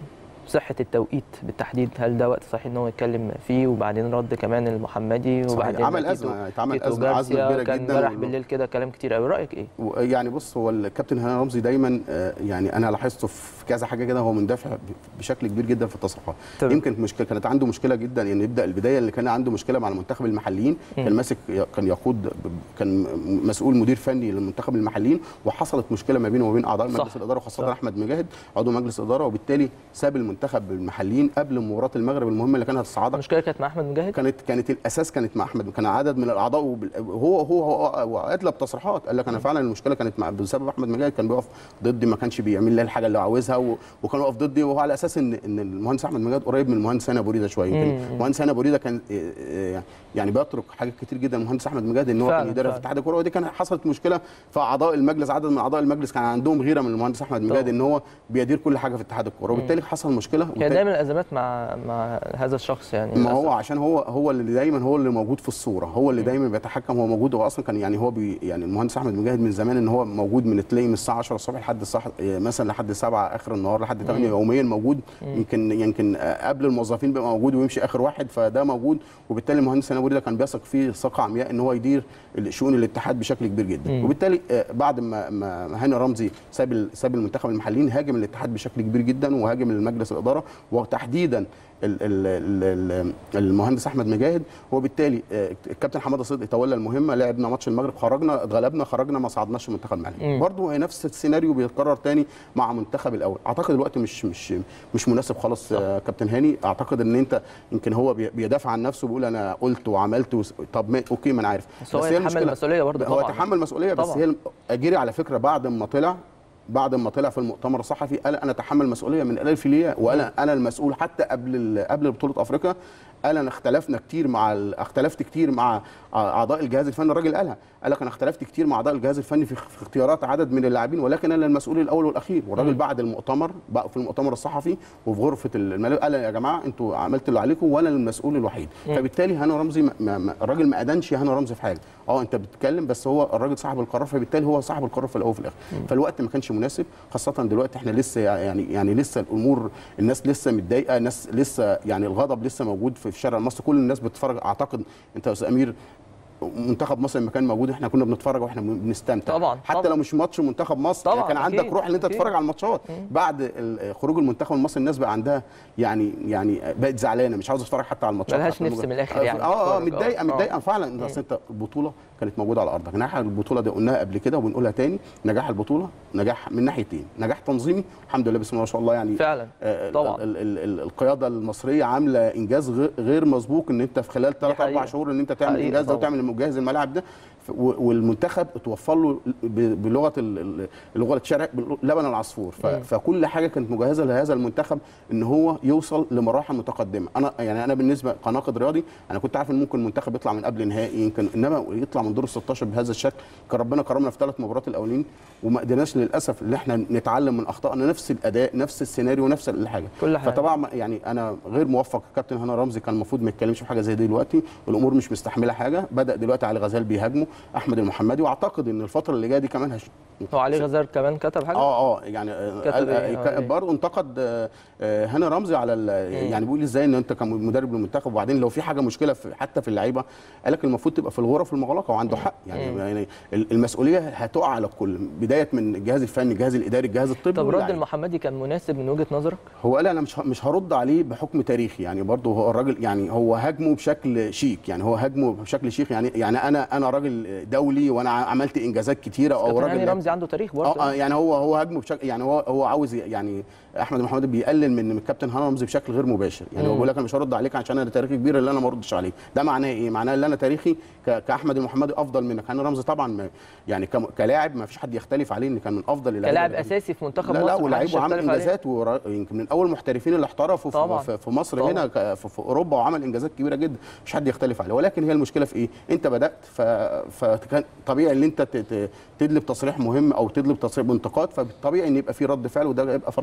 Speaker 1: صحه التوقيت بالتحديد هل ده وقت صحيح ان هو يتكلم فيه وبعدين رد كمان المحمدي
Speaker 5: صحيح.
Speaker 1: وبعدين
Speaker 5: عمل
Speaker 1: تيتو-
Speaker 5: أزمة، اتعمل
Speaker 1: تيتو
Speaker 5: أزمة، عزمة
Speaker 1: جارسيا،
Speaker 5: كبيرة
Speaker 1: كان
Speaker 5: جداً
Speaker 1: امبارح
Speaker 5: وال-
Speaker 1: بالليل كده كلام كتير قوي رايك ايه
Speaker 5: يعني بص هو الكابتن هاني رمزي دايما آه، يعني انا لاحظته في كذا حاجه كده هو مندفع ب- بشكل كبير جدا في التصريحات
Speaker 1: تمام.
Speaker 5: يمكن مشكله كانت عنده مشكله جدا ان يبدا البدايه اللي كان عنده مشكله مع المنتخب المحليين كان ماسك كان يقود ب- كان مسؤول مدير فني للمنتخب المحليين وحصلت مشكله ما بينه وبين اعضاء
Speaker 1: صح.
Speaker 5: مجلس الاداره وخاصه
Speaker 1: صح.
Speaker 5: احمد مجاهد عضو مجلس الاداره وبالتالي ساب المنتخب المحليين قبل مباراه المغرب المهمه اللي كانت هتصعدك
Speaker 1: المشكله كانت مع احمد مجاهد
Speaker 5: كانت كانت الاساس كانت مع احمد كان عدد من الاعضاء وبال- هو هو هو, هو اغلب تصريحات قال لك انا فعلا المشكله كانت مع بسبب احمد مجاهد كان بيقف ضدي ما كانش بيعمل لي الحاجه اللي عاوزها و... وكان واقف ضدي وهو على اساس ان ان المهندس احمد مجاهد قريب من المهندس هنا بوريده شويه يمكن المهندس هنا بوريده كان آه، آه، يعني بيترك حاجات كتير جدا المهندس احمد مجاهد ان هو
Speaker 1: فعلاً،
Speaker 5: كان يدرب في
Speaker 1: فعلاً.
Speaker 5: اتحاد الكوره ودي كان حصلت مشكله فاعضاء المجلس عدد من اعضاء المجلس كان عندهم غيره من المهندس احمد مجاهد
Speaker 1: طبعاً.
Speaker 5: ان هو بيدير كل حاجه في اتحاد الكوره وبالتالي حصل مشكله
Speaker 1: كان
Speaker 5: وبالتالي-
Speaker 1: دايما الازمات مع مع هذا الشخص يعني
Speaker 5: ما هو
Speaker 1: للأسف.
Speaker 5: عشان هو هو اللي دايما هو اللي موجود في الصوره هو اللي دايما بيتحكم هو موجود هو اصلا كان يعني هو بي يعني المهندس احمد مجاهد من زمان ان هو موجود من تلاقي من الساعه 10 الصبح لحد الساعه مثلا لحد 7 اخر النهار لحد 8 يوميا موجود يمكن يمكن قبل الموظفين بيبقى موجود ويمشي اخر واحد فده موجود وبالتالي المهندس هنا ده كان بيثق فيه ثقه عمياء ان هو يدير شؤون الاتحاد بشكل كبير جدا وبالتالي آه، بعد ما ما هاني رمزي ساب ال- ساب المنتخب المحليين هاجم الاتحاد بشكل كبير جدا وهاجم المجلس الاداره وتحديدا ال- ال- ال- ال- المهندس احمد مجاهد وبالتالي آه، الكابتن حماده صدقي تولى المهمه لعبنا ماتش المغرب خرجنا اتغلبنا خرجنا ما صعدناش المنتخب المحلي برضه هي نفس السيناريو بيتكرر تاني مع منتخب الاول اعتقد الوقت مش مش مش مناسب خالص آه، كابتن هاني اعتقد ان انت يمكن هو بي- بيدافع عن نفسه بيقول انا قلت وعملت وس... طب ما اوكي ما انا عارف
Speaker 1: بس هو
Speaker 5: هي
Speaker 1: يتحمل
Speaker 5: المشكلة-
Speaker 1: المسؤولية برضه
Speaker 5: هو
Speaker 1: طبعاً.
Speaker 5: يتحمل مسؤوليه بس
Speaker 1: طبعاً.
Speaker 5: هي الم- اجري على فكره بعد ما طلع بعد ما طلع في المؤتمر الصحفي قال انا اتحمل مسؤوليه من الالف للياء وانا انا المسؤول حتى قبل ال- قبل بطوله افريقيا قال انا اختلفنا كتير مع ال- اختلفت كتير مع اعضاء الجهاز الفني الراجل قالها قال لك انا اختلفت كتير مع اعضاء الجهاز الفني في في اختيارات عدد من اللاعبين ولكن انا المسؤول الاول والاخير والراجل بعد المؤتمر بقى في المؤتمر الصحفي وفي غرفه الملابس قال يا جماعه انتوا عملتوا اللي عليكم وانا المسؤول الوحيد فبالتالي هاني رمزي ما ما ما الراجل ما ادانش هاني رمزي في حاجه اه انت بتتكلم بس هو الراجل صاحب القرار فبالتالي هو صاحب القرار في الاول وفي الاخر فالوقت ما كانش مناسب خاصه دلوقتي احنا لسه يعني يعني لسه الامور الناس لسه متضايقه الناس لسه يعني الغضب لسه موجود في في شارع مصر كل الناس بتتفرج اعتقد انت يا استاذ امير منتخب مصر لما كان موجود احنا كنا بنتفرج واحنا بنستمتع
Speaker 1: طبعاً،
Speaker 5: حتى
Speaker 1: طبعاً.
Speaker 5: لو مش ماتش منتخب مصر
Speaker 1: طبعاً،
Speaker 5: يعني كان عندك
Speaker 1: أكيد،
Speaker 5: روح ان انت
Speaker 1: أكيد.
Speaker 5: تتفرج على الماتشات بعد ال- خروج المنتخب المصري الناس بقى عندها يعني يعني بقت زعلانه مش عاوزه تتفرج حتى على الماتشات
Speaker 1: ملهاش
Speaker 5: حتى
Speaker 1: نفس
Speaker 5: المج-
Speaker 1: من الآخر يعني
Speaker 5: اه اه
Speaker 1: تتفرج، آه.
Speaker 5: متضايقه
Speaker 1: آه.
Speaker 5: متضايقه فعلا اصل انت البطوله كانت موجوده على ارضك نجاح البطوله دي قلناها قبل كده وبنقولها تاني نجاح البطوله نجاح من ناحيتين نجاح تنظيمي الحمد لله بسم الله ما شاء الله يعني
Speaker 1: فعلا
Speaker 5: آه،
Speaker 1: طبعاً.
Speaker 5: ال- ال- ال- القياده المصريه عامله انجاز غ- غير مسبوق ان انت في خلال 3
Speaker 1: حقيقة.
Speaker 5: 4 شهور ان انت تعمل
Speaker 1: حقيقة
Speaker 5: الانجاز ده
Speaker 1: طبعاً.
Speaker 5: وتعمل مجهز الملاعب ده ف- و- والمنتخب اتوفر له ب- بلغه ال- ال- اللغه الشرع لبن العصفور ف- فكل حاجه كانت مجهزه لهذا المنتخب ان هو يوصل لمراحل متقدمه انا يعني انا بالنسبه كناقد رياضي انا كنت عارف ان ممكن المنتخب يطلع من قبل نهائي يمكن انما يطلع من دور ال 16 بهذا الشكل كان ربنا كرمنا في ثلاث مباريات الاولين وما قدرناش للاسف ان احنا نتعلم من اخطائنا نفس الاداء نفس السيناريو نفس الحاجه
Speaker 1: كل حاجة.
Speaker 5: فطبعا ما- يعني انا غير موفق كابتن هنا رمزي كان المفروض ما يتكلمش في حاجه زي دي دلوقتي والامور مش مستحمله حاجه بدا دلوقتي علي غزال بيهاجمه احمد المحمدي واعتقد ان الفتره اللي جايه دي كمان هش...
Speaker 1: هو علي غزال كمان كتب حاجه
Speaker 5: اه اه يعني آه،
Speaker 1: كتب
Speaker 5: قال-
Speaker 1: إيه؟
Speaker 5: آه،
Speaker 1: آه، إيه؟
Speaker 5: برضه انتقد آه، آه، هاني رمزي على ال- يعني بيقول ازاي ان انت كمدرب للمنتخب وبعدين لو في حاجه مشكله في حتى في اللعيبه قال لك المفروض تبقى في الغرف المغلقه وعنده حق يعني, يعني المسؤوليه هتقع على الكل بدايه من الجهاز الفني الجهاز الاداري الجهاز الطبي
Speaker 1: طب رد
Speaker 5: واللاعب.
Speaker 1: المحمدي كان مناسب من وجهه نظرك
Speaker 5: هو قال انا مش مش هرد عليه بحكم تاريخي يعني برضه هو الراجل يعني هو هاجمه بشكل شيك يعني هو هاجمه بشكل شيك يعني يعني انا انا راجل دولي وانا عملت انجازات كتيره او
Speaker 1: كابتن
Speaker 5: راجل
Speaker 1: هاني رمزي عنده تاريخ برضه
Speaker 5: اه آه، يعني هو هو هاجمه بشكل يعني هو هو عاوز يعني احمد محمد بيقلل من من الكابتن هاني رمزي بشكل غير مباشر يعني هو بيقول لك انا مش هرد عليك عشان انا تاريخي كبير اللي انا ما اردش عليه ده معناه ايه معناه ان انا تاريخي ك- كاحمد المحمدي افضل منك هاني رمزي طبعا ما- يعني كم- كلاعب ما فيش حد يختلف عليه ان كان من افضل اللعيبه
Speaker 1: كلاعب
Speaker 5: اللي-
Speaker 1: اساسي في منتخب
Speaker 5: لا
Speaker 1: مصر
Speaker 5: لا
Speaker 1: محدش
Speaker 5: ولاعيب وعمل
Speaker 1: يختلف عليه.
Speaker 5: انجازات ورا- يمكن من اول المحترفين اللي احترفوا
Speaker 1: طبعاً.
Speaker 5: في, في مصر
Speaker 1: طبعاً.
Speaker 5: هنا ك- في, في اوروبا وعمل انجازات كبيره جدا مش حد يختلف عليه ولكن هي المشكله في ايه انت بدات ف... فكان طبيعي ان انت ت... ت... تدلب تصريح مهم او تدلب تصريح بانتقاد فطبيعي ان يبقى في رد فعل وده يبقى في رد فعل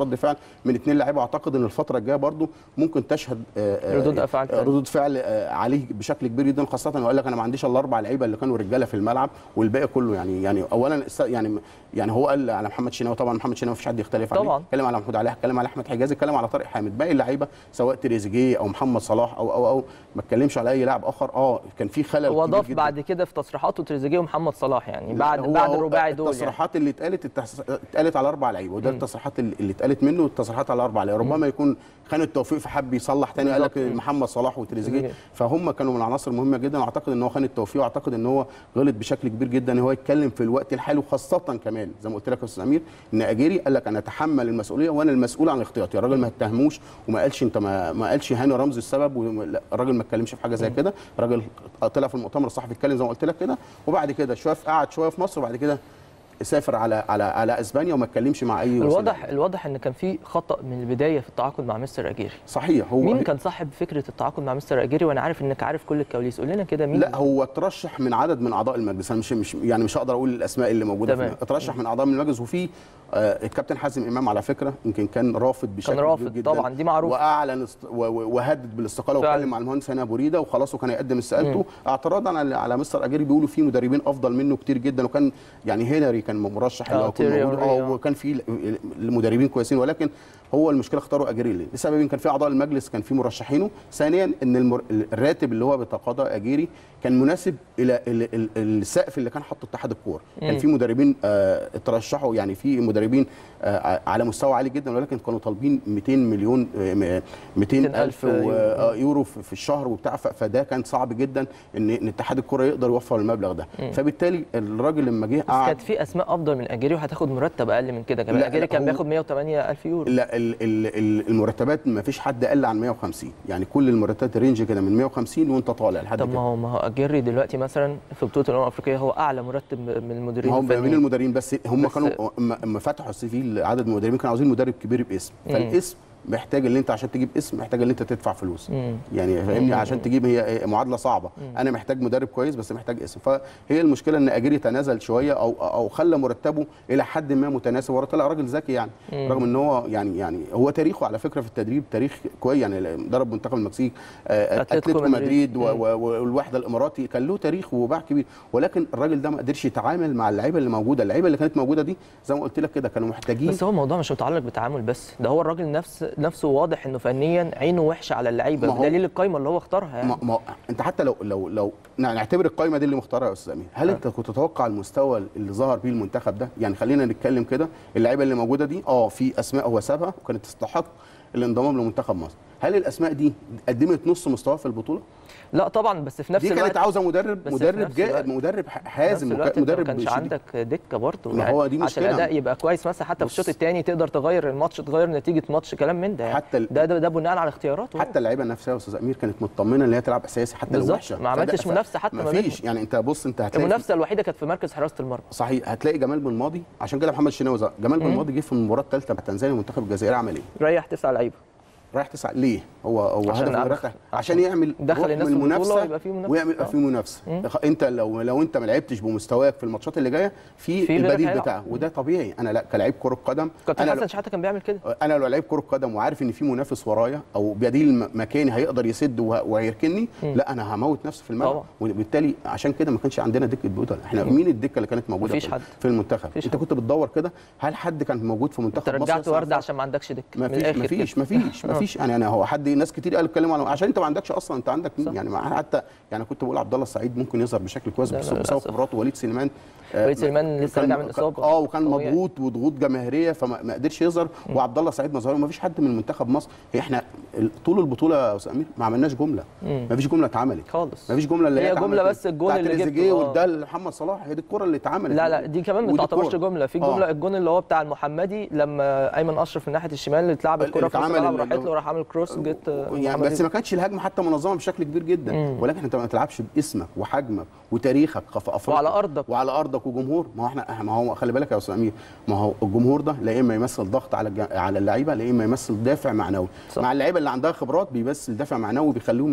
Speaker 5: من اثنين لعيبه اعتقد ان الفتره الجايه برضو ممكن تشهد آه، آه،
Speaker 1: ردود أفعال
Speaker 5: آه،
Speaker 1: تانية.
Speaker 5: ردود فعل آه، عليه بشكل كبير جدا خاصه انه قال لك انا ما عنديش الا اربع لعيبه اللي كانوا رجاله في الملعب والباقي كله يعني يعني اولا است- يعني يعني هو قال على محمد شناوي طبعا محمد شناوي مفيش حد يختلف عليه
Speaker 1: طبعاً.
Speaker 5: اتكلم على محمود علي اتكلم على احمد حجازي اتكلم على طارق حامد باقي اللعيبه سواء تريزيجيه او محمد صلاح او او او ما اتكلمش على اي لاعب اخر اه كان في خلل
Speaker 1: هو
Speaker 5: كبير
Speaker 1: ضاف
Speaker 5: جداً.
Speaker 1: بعد كده في تصريحاته تريزيجيه ومحمد صلاح يعني بعد
Speaker 5: هو-
Speaker 1: بعد
Speaker 5: هو
Speaker 1: الرباعي دول يعني.
Speaker 5: التصريحات اللي اتقالت التحس- اتقالت على اربع لعيبه وده التصريحات اللي اللي اتقالت منه والتصريحات على اربع لعيبه ربما يكون خان التوفيق فحب يصلح تاني قال لك
Speaker 1: بالظبط.
Speaker 5: محمد صلاح وتريزيجيه
Speaker 1: تريزيجيه.
Speaker 5: فهم كانوا من العناصر المهمه جدا واعتقد ان هو خان التوفيق واعتقد ان هو غلط بشكل كبير جدا ان هو يتكلم في الوقت الحالي وخاصه كمان زي ما قلت لك يا استاذ امير ان اجيري قال لك انا اتحمل المسؤوليه وانا المسؤول عن الاختيارات الراجل ما اتهموش وما قالش انت ما, ما قالش هاني رمزي السبب وما- لا، الراجل ما اتكلمش في حاجه زي كده الراجل طلع في المؤتمر الصحفي اتكلم زي ما قلت لك كده وبعد كده شويه في- قعد شويه في مصر وبعد كده سافر على على على اسبانيا وما اتكلمش مع اي وسيلة.
Speaker 1: الواضح الواضح ان كان في خطا من البدايه في التعاقد مع مستر اجيري
Speaker 5: صحيح هو
Speaker 1: مين كان صاحب فكره التعاقد مع مستر اجيري وانا عارف انك عارف كل الكواليس قول لنا كده مين
Speaker 5: لا هو ترشح من عدد من اعضاء المجلس انا مش مش يعني مش هقدر اقول الاسماء اللي موجوده
Speaker 1: تمام.
Speaker 5: فيه ترشح من اعضاء من المجلس وفي آه الكابتن حازم امام على فكره يمكن كان رافض بشكل
Speaker 1: كان
Speaker 5: كبير
Speaker 1: رافض
Speaker 5: جدا
Speaker 1: طبعا دي معروفه
Speaker 5: واعلن است... و- و- وهدد بالاستقاله
Speaker 1: فعلا.
Speaker 5: واتكلم مع المهندس هاني ابو ريده وخلاص وكان هيقدم استقالته اعتراضا على على مستر اجيري بيقولوا في مدربين افضل منه كتير جدا وكان يعني هينري كان مرشح اللي
Speaker 1: آه،
Speaker 5: هو يكون
Speaker 1: تيري
Speaker 5: موجود
Speaker 1: أونري،
Speaker 5: اه
Speaker 1: آه.
Speaker 5: وكان في المدربين كويسين ولكن هو المشكله اختاروا اجيري ليه؟ لسببين كان في اعضاء المجلس كان في مرشحينه، ثانيا ان المر... الراتب اللي هو بيتقاضى اجيري كان مناسب الى ال... ال... السقف اللي كان حاطه اتحاد الكوره، كان في مدربين آه ترشحوا يعني في مدربين آه على مستوى عالي جدا ولكن كانوا طالبين 200 مليون آه 200
Speaker 1: 200
Speaker 5: الف
Speaker 1: ألف
Speaker 5: و...
Speaker 1: يورو.
Speaker 5: آه، يورو في في الشهر وبتاع ف- فده كان صعب جدا ان ان اتحاد الكوره يقدر يوفر المبلغ ده، فبالتالي الراجل لما جه
Speaker 1: بس
Speaker 5: قعد
Speaker 1: كانت في اسماء افضل من اجيري وهتاخد مرتب اقل من كده كمان
Speaker 5: لا،
Speaker 1: اجيري
Speaker 5: لا،
Speaker 1: كان
Speaker 5: هو-
Speaker 1: بياخد 108 الف يورو
Speaker 5: لا ال ال ال المرتبات ما فيش حد قل عن 150 يعني كل المرتبات رينج كده من 150 وانت طالع لحد
Speaker 1: طب ما
Speaker 5: كده
Speaker 1: هو ما هو اجيري دلوقتي مثلا في بطوله الامم الافريقيه هو اعلى مرتب من المديرين
Speaker 5: ما هم ما بين
Speaker 1: الفنيين.
Speaker 5: المدربين بس هم
Speaker 1: بس-
Speaker 5: كانوا اما أما فتحوا السي في عدد المدربين كانوا عاوزين مدرب كبير باسم فالاسم محتاج ان انت عشان تجيب اسم محتاج ان انت تدفع فلوس
Speaker 1: مم.
Speaker 5: يعني فاهمني عشان تجيب هي معادله صعبه انا محتاج مدرب كويس بس محتاج اسم فهي المشكله ان اجيري تنازل شويه او او خلى مرتبه الى حد ما متناسب هو طلع راجل ذكي يعني رغم ان هو يعني يعني هو تاريخه على فكره في التدريب تاريخ كويس يعني درب منتخب المكسيك آه،
Speaker 1: أتلتيكو
Speaker 5: اتلتيكو
Speaker 1: مدريد.
Speaker 5: مدريد و- و- والوحده الاماراتي كان له تاريخ وباع كبير ولكن الراجل ده ما قدرش يتعامل مع اللعيبه اللي موجوده اللعيبه اللي كانت موجوده دي زي ما قلت لك كده كانوا محتاجين
Speaker 1: بس هو الموضوع مش متعلق بالتعامل بس ده هو الراجل نفس نفسه واضح انه فنيا عينه وحشه على اللعيبه
Speaker 5: ما هو-
Speaker 1: بدليل القايمه اللي هو اختارها يعني
Speaker 5: ما ما انت حتى لو لو لو نعتبر القائمه دي اللي مختارها يا استاذ امين هل انت كنت تتوقع المستوى اللي ظهر بيه المنتخب ده يعني خلينا نتكلم كده اللعيبه اللي موجوده دي اه في اسماء هو سابها وكانت تستحق الانضمام لمنتخب مصر هل الاسماء دي قدمت نص مستواه في البطوله
Speaker 1: لا طبعا بس في نفس
Speaker 5: دي
Speaker 1: الوقت
Speaker 5: كانت عاوزه مدرب
Speaker 1: بس في
Speaker 5: مدرب
Speaker 1: نفس
Speaker 5: جاء
Speaker 1: الوقت-
Speaker 5: مدرب ح-
Speaker 1: في نفس
Speaker 5: حازم
Speaker 1: الوقت انت ما
Speaker 5: مدرب
Speaker 1: كانش
Speaker 5: شديد.
Speaker 1: عندك دكه برضه
Speaker 5: ما هو دي
Speaker 1: عشان
Speaker 5: مشكلة.
Speaker 1: الاداء يبقى كويس مثلا حتى في الشوط
Speaker 5: بص.
Speaker 1: الثاني تقدر تغير الماتش تغير نتيجه ماتش كلام من ده يعني.
Speaker 5: حتى ال-
Speaker 1: ده, ده ده بناء على اختياراته هو.
Speaker 5: حتى اللعيبه نفسها يا استاذ امير كانت مطمنه ان هي تلعب اساسي حتى لو
Speaker 1: بالظبط.
Speaker 5: وحشه
Speaker 1: ما عملتش
Speaker 5: فده-
Speaker 1: منافسة حتى ما
Speaker 5: ما فيش يعني انت بص انت هتلاقي
Speaker 1: المنافسه الوحيده كانت في مركز حراسه المرمى
Speaker 5: صحيح هتلاقي جمال بن ماضي عشان كده محمد شناوي ظهر. جمال بن ماضي جه في المباراه الثالثه مع تنزانيا المنتخب الجزائري عمل ايه؟
Speaker 1: ريح تسع لعيبه
Speaker 5: رايح تسعة ليه؟ هو هو
Speaker 1: عشان
Speaker 5: هدفه
Speaker 1: يلعب-
Speaker 5: يريح- عشان يعمل
Speaker 1: دخل
Speaker 5: روح
Speaker 1: الناس
Speaker 5: من
Speaker 1: في البطولة
Speaker 5: المنافسة
Speaker 1: ويبقى في منافسة.
Speaker 5: ويعمل يبقى
Speaker 1: آه.
Speaker 5: في منافسه انت لو لو انت ما لعبتش بمستواك في الماتشات اللي جايه في,
Speaker 1: في غيرك
Speaker 5: البديل
Speaker 1: هيلعب.
Speaker 5: بتاعه وده طبيعي انا لا كلاعب كره قدم
Speaker 1: كابتن
Speaker 5: انا
Speaker 1: حسن
Speaker 5: لو
Speaker 1: شحاته كان بيعمل كده
Speaker 5: انا لو لعيب كره قدم وعارف ان في منافس ورايا او بديل م- مكاني هيقدر يسد وه- وهيركني لا انا هموت نفسي في الملعب
Speaker 1: طبعا.
Speaker 5: وبالتالي عشان كده ما كانش عندنا دكه بدل احنا مين الدكه اللي كانت موجوده
Speaker 1: مفيش
Speaker 5: في,
Speaker 1: حد.
Speaker 5: في المنتخب
Speaker 1: مفيش
Speaker 5: انت
Speaker 1: حد.
Speaker 5: كنت بتدور كده هل حد كان موجود في
Speaker 1: انت
Speaker 5: منتخب مصر
Speaker 1: رجعت
Speaker 5: يصنع
Speaker 1: ورده
Speaker 5: فرق؟
Speaker 1: عشان ما عندكش دك
Speaker 5: ما
Speaker 1: من
Speaker 5: فيش
Speaker 1: الآخر
Speaker 5: ما
Speaker 1: كده.
Speaker 5: فيش ما فيش ما فيش يعني انا هو حد ناس كتير قالوا اتكلموا على عشان انت ما عندكش اصلا انت عندك مين
Speaker 1: صح.
Speaker 5: يعني مع- حتى يعني كنت بقول عبد الله السعيد ممكن يظهر بشكل كويس
Speaker 1: لا،
Speaker 5: بس
Speaker 1: لا،
Speaker 5: بسبب
Speaker 1: للأسف.
Speaker 5: خبراته وليد سليمان آه،
Speaker 1: وليد سليمان لسه
Speaker 5: كان-
Speaker 1: راجع من إصابة
Speaker 5: اه وكان
Speaker 1: قوية.
Speaker 5: مضغوط وضغوط جماهيريه فما ما قدرش يظهر وعبد الله سعيد ما ظهر ما فيش حد من منتخب مصر هي احنا ال- طول البطوله يا استاذ امير ما عملناش جمله ما فيش جمله اتعملت
Speaker 1: خالص
Speaker 5: ما فيش جمله اللي
Speaker 1: هي
Speaker 5: اتعملت
Speaker 1: جملة
Speaker 5: دي.
Speaker 1: بس الجول
Speaker 5: بتاعت
Speaker 1: اللي جبته،
Speaker 5: تريزيجيه
Speaker 1: آه.
Speaker 5: وده لمحمد صلاح هي دي الكره اللي اتعملت
Speaker 1: لا لا دي كمان ما
Speaker 5: ودي
Speaker 1: تعتبرش
Speaker 5: كرة.
Speaker 1: جمله في
Speaker 5: آه.
Speaker 1: جمله الجون اللي هو بتاع المحمدي لما ايمن اشرف من ناحيه الشمال اللي اتلعبت
Speaker 5: اللي
Speaker 1: الكره في نص
Speaker 5: اتعمل
Speaker 1: الملعب
Speaker 5: اللي
Speaker 1: راحت
Speaker 5: هو-
Speaker 1: له راح عامل كروس جت
Speaker 5: يعني
Speaker 1: محمد
Speaker 5: بس ما كانتش الهجمه حتى منظمه بشكل كبير جدا ولكن انت ما تلعبش باسمك وحجمك وتاريخك في افريقيا
Speaker 1: وعلى أرضك.
Speaker 5: وعلى ارضك وجمهور ما هو احنا ما هو خلي بالك يا استاذ امير ما هو الجمهور ده لا اما يمثل ضغط على الج- على اللعيبه لا اما يمثل دافع معنوي
Speaker 1: صح.
Speaker 5: مع اللعيبه اللي عندها خبرات بيمثل دافع معنوي بيخليهم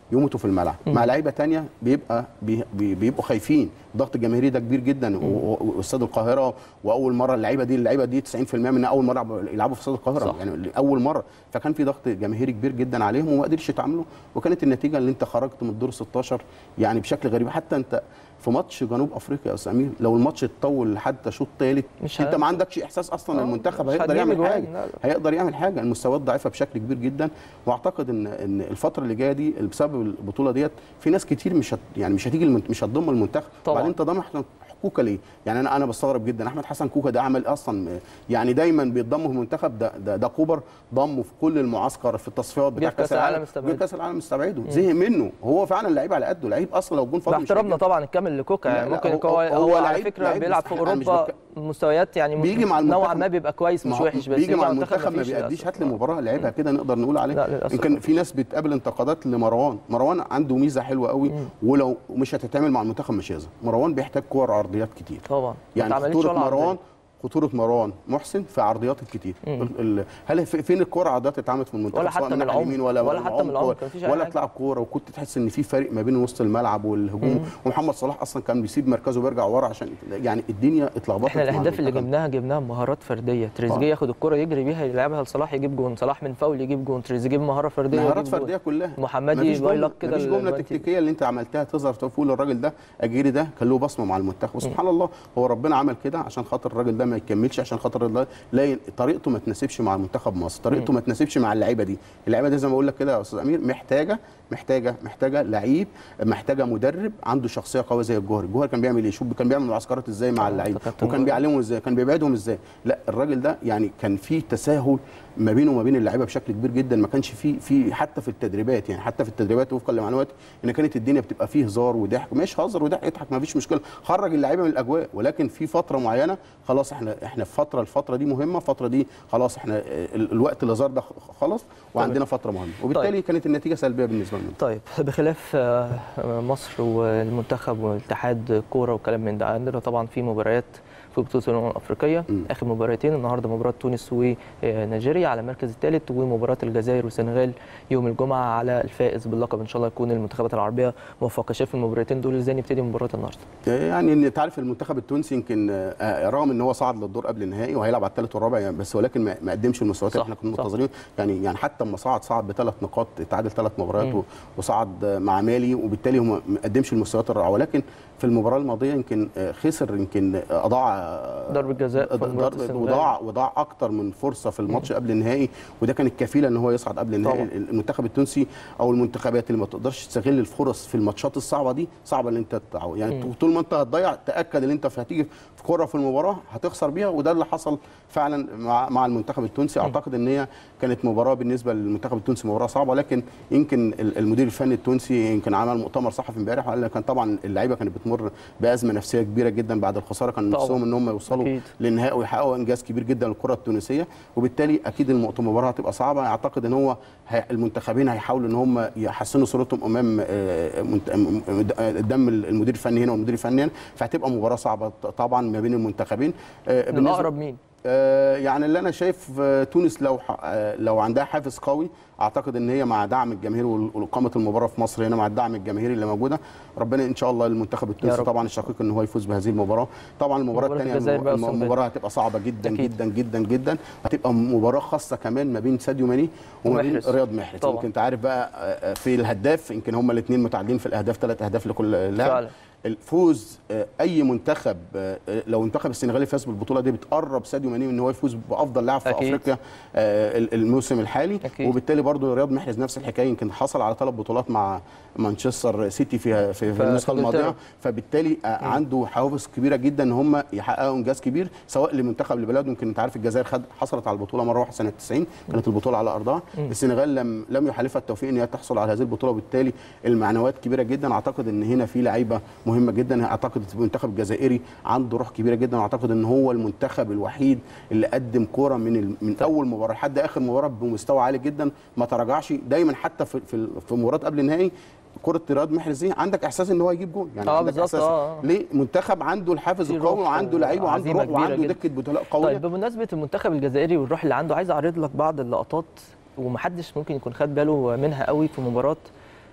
Speaker 5: يموتوا في الملعب مع لعيبه تانية بيبقى بي- بي- بيبقوا خايفين الضغط الجماهيري ده كبير جدا و- و- واستاد القاهره واول مره اللعيبه دي اللعيبه دي 90% منها اول مره يلعبوا في استاد القاهره
Speaker 1: صح.
Speaker 5: يعني اول مره فكان في ضغط جماهيري كبير جدا عليهم وما قدرش يتعاملوا وكانت النتيجه اللي انت خرجت من الدور 16 يعني بشكل غريب حتى انت في ماتش جنوب افريقيا يا استاذ امير لو الماتش اتطول لحد شوط ثالث
Speaker 1: مش
Speaker 5: انت
Speaker 1: ه-
Speaker 5: ما عندكش احساس اصلا
Speaker 1: آه،
Speaker 5: المنتخب
Speaker 1: مش
Speaker 5: هيقدر
Speaker 1: هتجيب
Speaker 5: يعمل
Speaker 1: أجوان،
Speaker 5: حاجه
Speaker 1: لا، لا.
Speaker 5: هيقدر يعمل حاجه المستويات ضعيفه بشكل كبير جدا واعتقد ان ان الفتره اللي جايه دي بسبب البطوله ديت في ناس كتير مش هت يعني مش هتيجي المنت- مش هتضم المنتخب
Speaker 1: طبعاً.
Speaker 5: وبعدين انت ضم احنا كوكا ليه؟ يعني انا انا بستغرب جدا احمد حسن كوكا ده عمل اصلا يعني دايما بيتضم في المنتخب ده ده, ده كوبر ضمه في كل المعسكر في التصفيات بتاع
Speaker 1: جه في كأس العالم استبعده.
Speaker 5: جه كاس العالم استبعده زهق منه هو فعلا لعيب على قده لعيب اصلا لو جون فاضي
Speaker 1: مع
Speaker 5: مش
Speaker 1: احترامنا
Speaker 5: هيجي.
Speaker 1: طبعا الكامل لكوكا
Speaker 5: لا،
Speaker 1: يعني
Speaker 5: لا،
Speaker 1: ممكن
Speaker 5: هو-
Speaker 1: هو,
Speaker 5: هو
Speaker 1: هو على
Speaker 5: لعيب-
Speaker 1: فكره
Speaker 5: لعيب
Speaker 1: بيلعب في
Speaker 5: يستحق، أنا مش
Speaker 1: اوروبا
Speaker 5: بتك-
Speaker 1: مستويات يعني
Speaker 5: بيجي مع
Speaker 1: نوعا
Speaker 5: المنتخب
Speaker 1: ما بيبقى كويس
Speaker 5: ما
Speaker 1: مش
Speaker 5: هو
Speaker 1: وحش بس
Speaker 5: بيجي مع
Speaker 1: المنتخب
Speaker 5: المنتخب ما
Speaker 1: مفيش
Speaker 5: بيأديش
Speaker 1: للأسف.
Speaker 5: هات لي مباراه لعبها كده نقدر نقول عليه
Speaker 1: لا، للأسف
Speaker 5: يمكن في ناس بتقابل انتقادات لمروان مروان عنده ميزه حلوه قوي ولو مش هتتعمل مع المنتخب مش هيظهر مروان بيحتاج كور عرضيات كتير
Speaker 1: طبعا ما
Speaker 5: يعني
Speaker 1: اتعملتش
Speaker 5: خطوره
Speaker 1: ولا
Speaker 5: مروان
Speaker 1: عرضية.
Speaker 5: خطوره مروان محسن في عرضيات الكتير ال- ال- هل في- فين الكوره عرضيات اللي اتعملت في المنتخب
Speaker 1: ولا حتى
Speaker 5: سواء
Speaker 1: من
Speaker 5: الناحية
Speaker 1: العمق.
Speaker 5: اليمين ولا
Speaker 1: ولا حتى من العمق، كان مفيش أي
Speaker 5: ولا
Speaker 1: حاجة.
Speaker 5: تلعب كوره وكنت تحس ان في فرق ما بين وسط الملعب والهجوم ومحمد صلاح اصلا كان بيسيب مركزه وبيرجع ورا عشان يعني الدنيا اتلخبطت
Speaker 1: احنا
Speaker 5: مع
Speaker 1: الاهداف اللي
Speaker 5: المنتخب.
Speaker 1: جبناها جبناها بمهارات فرديه تريزيجيه
Speaker 5: آه.
Speaker 1: ياخد الكره يجري بيها يلعبها لصلاح يجيب جون صلاح من فاول يجيب جون تريزيجيه بمهاره فرديه
Speaker 5: مهارات
Speaker 1: يجيب جون.
Speaker 5: فرديه كلها
Speaker 1: محمدي
Speaker 5: مفيش
Speaker 1: باي
Speaker 5: جملة-
Speaker 1: لك كده
Speaker 5: مفيش جمله
Speaker 1: الوقت-
Speaker 5: تكتيكيه اللي انت عملتها تظهر تقول الراجل ده اجيري ده كان له بصمه مع المنتخب وسبحان الله هو ربنا عمل كده عشان خاطر الراجل ده ما يكملش عشان خاطر الراجل ده لا ي- طريقته ما تناسبش مع منتخب مصر طريقته ما تناسبش مع اللعيبه دي اللعيبه دي زي ما بقول لك كده يا استاذ امير محتاجه محتاجه محتاجه لعيب محتاجه مدرب عنده شخصيه قويه زي الجوهري الجوهري كان بيعمل ايه شوف كان بيعمل معسكرات ازاي مع
Speaker 1: آه،
Speaker 5: اللعيبه
Speaker 1: كابتن
Speaker 5: وكان
Speaker 1: جوهري.
Speaker 5: بيعلمهم ازاي كان بيبعدهم ازاي لا الراجل ده يعني كان في تساهل ما بينه وما بين اللعيبه بشكل كبير جدا ما كانش في في حتى في التدريبات يعني حتى في التدريبات وفقا لمعلوماتي ان كانت الدنيا بتبقى فيه هزار وضحك ماشي هزر وضحك اضحك ما فيش مشكله خرج اللعيبه من الاجواء ولكن في فتره معينه خلاص احنا احنا في فتره الفتره دي مهمه الفتره دي خلاص احنا ال- الوقت الهزار ده خلاص وعندنا فتره مهمه وبالتالي
Speaker 1: طيب.
Speaker 5: كانت النتيجه سلبيه بالنسبه لنا
Speaker 1: طيب بخلاف آه، مصر والمنتخب والاتحاد كوره وكلام من ده عندنا طبعا في مباريات في بطوله الامم الافريقيه
Speaker 5: مم.
Speaker 1: اخر مباراتين النهارده مباراه تونس ونيجيريا على المركز الثالث ومباراه الجزائر والسنغال يوم الجمعه على الفائز باللقب ان شاء الله يكون المنتخبات العربيه موفقه شايف المباراتين دول ازاي نبتدي مباراه النهارده
Speaker 5: يعني ان انت عارف المنتخب التونسي يمكن آه، رغم ان هو صعد للدور قبل النهائي وهيلعب على الثالث والرابع يعني بس ولكن ما ما قدمش المستويات اللي
Speaker 1: صح،
Speaker 5: احنا كنا
Speaker 1: صح.
Speaker 5: منتظرين يعني يعني حتى لما صعد صعد بثلاث نقاط تعادل ثلاث مباريات
Speaker 1: مم.
Speaker 5: و- وصعد آه، مع مالي وبالتالي هو ما قدمش المستويات الرائعه ولكن في المباراه الماضيه يمكن آه، خسر يمكن آه، اضاع آه،
Speaker 1: ضربة جزاء في مباراة
Speaker 5: ضربة-
Speaker 1: السنغال.
Speaker 5: وضاع وضاع اكتر من فرصه في الماتش قبل النهائي وده كانت كفيله ان هو يصعد قبل النهائي
Speaker 1: طبعا.
Speaker 5: المنتخب التونسي او المنتخبات اللي ما تقدرش تستغل الفرص في الماتشات الصعبه دي صعبه ان انت تعو... يعني
Speaker 1: مم.
Speaker 5: طول ما انت هتضيع تاكد ان انت في- هتيجي في كره في المباراه هتخسر بيها وده اللي حصل فعلا مع مع المنتخب التونسي اعتقد ان هي كانت مباراه بالنسبه للمنتخب التونسي مباراه صعبه لكن يمكن ال- المدير الفني التونسي يمكن عمل مؤتمر صحفي امبارح وقال لك كان طبعا اللعيبه كانت بتمر بازمه نفسيه كبيره جدا بعد الخساره كان
Speaker 1: طبعا.
Speaker 5: نفسهم ان هم يوصلوا
Speaker 1: أكيد.
Speaker 5: للنهائي ويحققوا انجاز كبير جدا للكره التونسيه وبالتالي اكيد المؤت- المباراه هتبقى صعبه اعتقد ان هو هي- المنتخبين هيحاولوا ان هم يحسنوا صورتهم امام آه، منت- م- م- قدام المدير الفني هنا والمدير الفني هنا فهتبقى مباراه صعبه ط- طبعا ما بين المنتخبين آه، بالنسبة-
Speaker 1: الاقرب مين
Speaker 5: آه، يعني اللي انا شايف آه، تونس لو ح- آه، لو عندها حافز قوي اعتقد ان هي مع دعم الجماهير وال- واقامه المباراه في مصر هنا مع الدعم الجماهيري اللي موجوده ربنا ان شاء الله المنتخب التونسي
Speaker 1: رب.
Speaker 5: طبعا الشقيق ان هو يفوز بهذه المباراه طبعا المباراه
Speaker 1: مباراة
Speaker 5: الثانيه
Speaker 1: الجزائر بقى والسنغال.
Speaker 5: المباراه هتبقى صعبه جدا
Speaker 1: أكيد.
Speaker 5: جدا جدا جدا هتبقى مباراه خاصه كمان ما بين ساديو ماني وما بين
Speaker 1: ومحرز.
Speaker 5: رياض محرز
Speaker 1: طبعا.
Speaker 5: يمكن انت عارف بقى آه، آه، في الهداف يمكن هما الاثنين متعادلين في الاهداف ثلاث اهداف لكل لاعب
Speaker 1: فعلا.
Speaker 5: الفوز آه، اي منتخب آه، آه، لو منتخب السنغالي فاز بالبطوله دي بتقرب ساديو ماني ان هو يفوز بافضل لاعب في
Speaker 1: أكيد.
Speaker 5: افريقيا آه، ال- الموسم الحالي
Speaker 1: أكيد.
Speaker 5: وبالتالي برضو رياض محرز نفس الحكايه يمكن حصل على ثلاث بطولات مع مانشستر سيتي في في, في النسخه
Speaker 1: إنجلترا.
Speaker 5: الماضيه فبالتالي آه، عنده حوافز كبيره جدا ان هم يحققوا انجاز كبير سواء لمنتخب لبلاده يمكن انت عارف الجزائر خد حصلت على البطوله مره واحده سنه 90 كانت البطوله على ارضها السنغال لم لم يحالفها التوفيق ان هي تحصل على هذه البطوله وبالتالي المعنويات كبيره جدا اعتقد ان هنا في لعيبه مهمه جدا اعتقد المنتخب الجزائري عنده روح كبيره جدا اعتقد ان هو المنتخب الوحيد اللي قدم كوره من ال... من اول مباراه لحد اخر مباراه بمستوى عالي جدا ما تراجعش دايما حتى في في, في مباراه قبل النهائي كره رياض محرز دي عندك احساس ان هو يجيب جول يعني
Speaker 1: آه
Speaker 5: عندك
Speaker 1: بالظبط،
Speaker 5: احساس
Speaker 1: آه، آه.
Speaker 5: ليه منتخب عنده الحافز
Speaker 1: في
Speaker 5: القوي
Speaker 1: روح
Speaker 5: وعنده لعيبه وعنده
Speaker 1: وعزيمة
Speaker 5: روح
Speaker 1: كبيرة
Speaker 5: وعنده
Speaker 1: جدا.
Speaker 5: دكه بطولات قويه
Speaker 1: طيب بمناسبه المنتخب الجزائري والروح اللي عنده عايز اعرض لك بعض اللقطات ومحدش ممكن يكون خد باله منها قوي في مباراه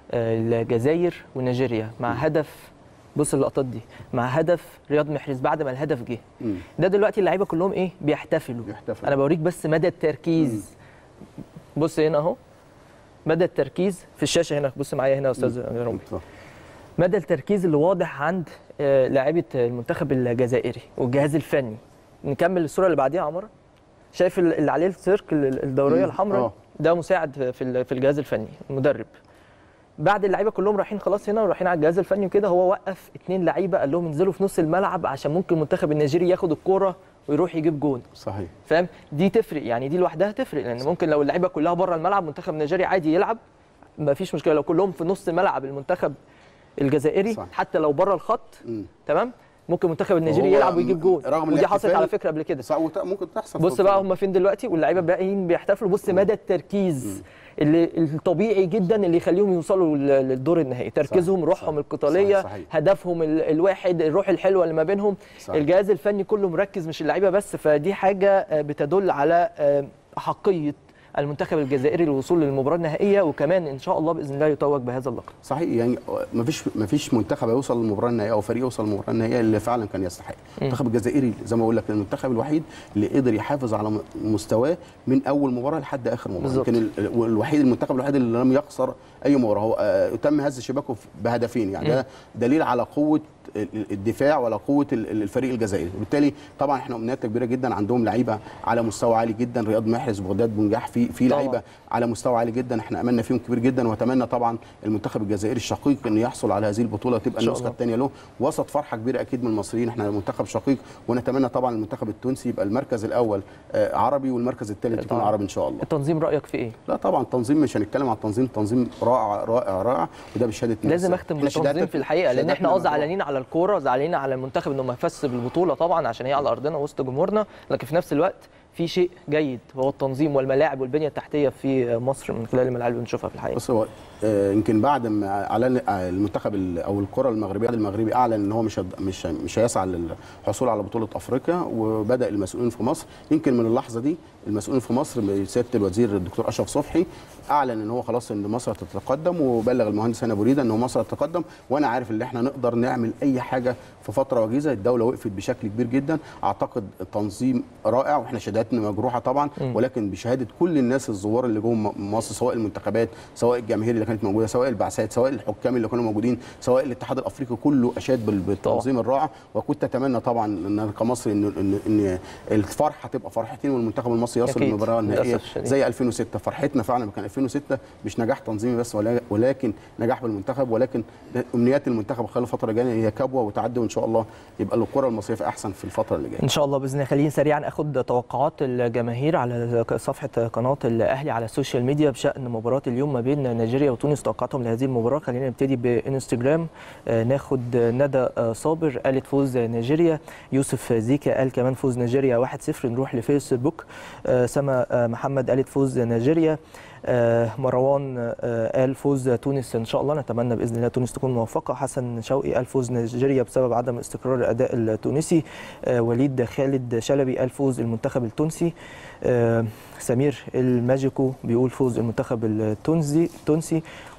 Speaker 1: آه، الجزائر ونيجيريا مع هدف بص اللقطات دي مع هدف رياض محرز بعد ما الهدف جه
Speaker 5: مم.
Speaker 1: ده دلوقتي اللعيبه كلهم ايه بيحتفلوا
Speaker 5: بيحتفلوا.
Speaker 1: انا بوريك بس مدى التركيز بص هنا اهو مدى التركيز في الشاشه هنا بص معايا هنا يا استاذ رامي
Speaker 5: آه.
Speaker 1: مدى التركيز اللي واضح عند آه، لاعيبه المنتخب الجزائري والجهاز الفني نكمل الصوره اللي بعديها يا عمر شايف ال- اللي عليه السيركل الدوريه
Speaker 5: مم.
Speaker 1: الحمراء
Speaker 5: آه.
Speaker 1: ده مساعد في ال- في الجهاز الفني المدرب بعد اللعيبه كلهم رايحين خلاص هنا ورايحين على الجهاز الفني وكده هو وقف اتنين لعيبه قال لهم انزلوا في نص الملعب عشان ممكن المنتخب النيجيري ياخد الكوره ويروح يجيب جون
Speaker 5: صحيح
Speaker 1: فاهم دي تفرق يعني دي لوحدها تفرق لان ممكن لو اللعيبه كلها بره الملعب منتخب نيجيريا عادي يلعب ما فيش مشكله لو كلهم في نص ملعب المنتخب الجزائري
Speaker 5: صح.
Speaker 1: حتى لو بره الخط
Speaker 5: مم.
Speaker 1: تمام ممكن المنتخب النيجيري
Speaker 5: وهو
Speaker 1: يلعب ويجيب جون
Speaker 5: رغم
Speaker 1: ودي حصلت
Speaker 5: الاحتفال-
Speaker 1: على فكره قبل كده
Speaker 5: صح وت- ممكن تحصل
Speaker 1: بص
Speaker 5: في-
Speaker 1: بقى هم فين دلوقتي واللعيبه باقيين بيحتفلوا بص مدى التركيز اللي الطبيعي جدا اللي يخليهم يوصلوا لل- للدور النهائي تركيزهم
Speaker 5: صح،
Speaker 1: روحهم
Speaker 5: صح،
Speaker 1: القتاليه
Speaker 5: صح، صحيح.
Speaker 1: هدفهم ال- الواحد الروح الحلوه اللي ما بينهم
Speaker 5: صح.
Speaker 1: الجهاز الفني كله مركز مش اللعيبه بس فدي حاجه آه، بتدل على آه، احقيه المنتخب الجزائري للوصول للمباراه النهائيه وكمان ان شاء الله باذن الله يتوج بهذا اللقب
Speaker 5: صحيح يعني ما فيش ما فيش منتخب هيوصل للمباراه النهائيه او فريق يوصل للمباراه النهائيه اللي فعلا كان يستحق المنتخب الجزائري زي ما بقول لك المنتخب الوحيد اللي قدر يحافظ على م- مستواه من اول مباراه لحد اخر مباراه
Speaker 1: بالظبط.
Speaker 5: يمكن ال- الوحيد المنتخب الوحيد اللي لم يخسر اي مباراه هو آه، تم هز شباكه في- بهدفين يعني ده دليل على قوه ال- ال- الدفاع وعلى قوه ال- ال- الفريق الجزائري وبالتالي طبعا احنا امنياتنا كبيره جدا عندهم لعيبه على مستوى عالي جدا رياض محرز بغداد بنجاح في في
Speaker 1: طبعاً.
Speaker 5: لعيبه على مستوى عالي جدا احنا املنا فيهم كبير جدا واتمنى طبعا المنتخب الجزائري الشقيق انه يحصل على هذه البطوله تبقى
Speaker 1: شاء
Speaker 5: النسخه
Speaker 1: الله.
Speaker 5: الثانيه له وسط فرحه كبيره اكيد من المصريين احنا منتخب شقيق ونتمنى طبعا المنتخب التونسي يبقى المركز الاول آه، عربي والمركز الثالث يكون
Speaker 1: طبعاً.
Speaker 5: عربي ان شاء الله
Speaker 1: التنظيم رايك في ايه
Speaker 5: لا طبعا تنظيم مش هنتكلم عن التنظيم تنظيم رائع رائع رائع وده بشهاده
Speaker 1: لازم
Speaker 5: ناس.
Speaker 1: اختم
Speaker 5: إحنا
Speaker 1: بالتنظيم
Speaker 5: شهادات-
Speaker 1: في الحقيقه لان احنا اه
Speaker 5: شهاداتنا
Speaker 1: زعلانين على الكوره زعلانين على المنتخب انه ما فازش بالبطوله طبعا عشان هي على ارضنا وسط جمهورنا لكن في نفس الوقت في شيء جيد وهو التنظيم والملاعب والبنيه التحتيه في مصر من خلال الملاعب اللي بنشوفها في الحقيقه
Speaker 5: بص هو آه، يمكن بعد ما اعلن آه، المنتخب ال- او الكره المغربيه المغربي اعلن ان هو مش هد- مش مش هيسعى للحصول على بطوله افريقيا وبدا المسؤولين في مصر يمكن من اللحظه دي المسؤولين في مصر سياده الوزير الدكتور اشرف صبحي اعلن ان هو خلاص ان مصر هتتقدم وبلغ المهندس هاني ابو ريده ان هو مصر هتتقدم وانا عارف ان احنا نقدر نعمل اي حاجه في فتره وجيزه الدوله وقفت بشكل كبير جدا اعتقد التنظيم رائع واحنا شهاداتنا مجروحه طبعا ولكن بشهاده كل الناس الزوار اللي جم مصر سواء المنتخبات سواء الجماهير اللي كانت موجوده سواء البعثات سواء الحكام اللي كانوا موجودين سواء الاتحاد الافريقي كله اشاد بال- بالتنظيم الرائع وكنت اتمنى طبعا ان أنا كمصري ان ان ان الفرحه تبقى فرحتين والمنتخب المصري يصل
Speaker 1: أكيد.
Speaker 5: للمباراه النهائيه
Speaker 1: للأسف الشديد.
Speaker 5: زي 2006 فرحتنا فعلا كان 2006 مش نجاح تنظيمي بس ولا- ولكن نجاح بالمنتخب ولكن امنيات المنتخب خلال الفتره الجايه هي كبوه وتعدي وان شاء الله يبقى الكره المصريه في احسن في الفتره اللي جايه
Speaker 1: ان شاء الله باذن الله خليني سريعا اخد توقعات الجماهير على صفحه قناه الاهلي على السوشيال ميديا بشان مباراه اليوم ما بين نيجيريا وتونس توقعاتهم لهذه المباراه خلينا نبتدي بانستجرام آه، ناخد ندى آه، صابر قالت فوز نيجيريا يوسف زيكا قال كمان فوز نيجيريا 1-0 نروح لفيسبوك آه، سما آه، محمد قالت فوز نيجيريا آه، مروان آه، قال فوز تونس ان شاء الله نتمنى باذن الله تونس تكون موفقه حسن شوقي قال فوز نيجيريا بسبب عدم استقرار الاداء التونسي آه، وليد خالد شلبي قال فوز المنتخب التونسي آه، سمير الماجيكو بيقول فوز المنتخب التونسي التونسي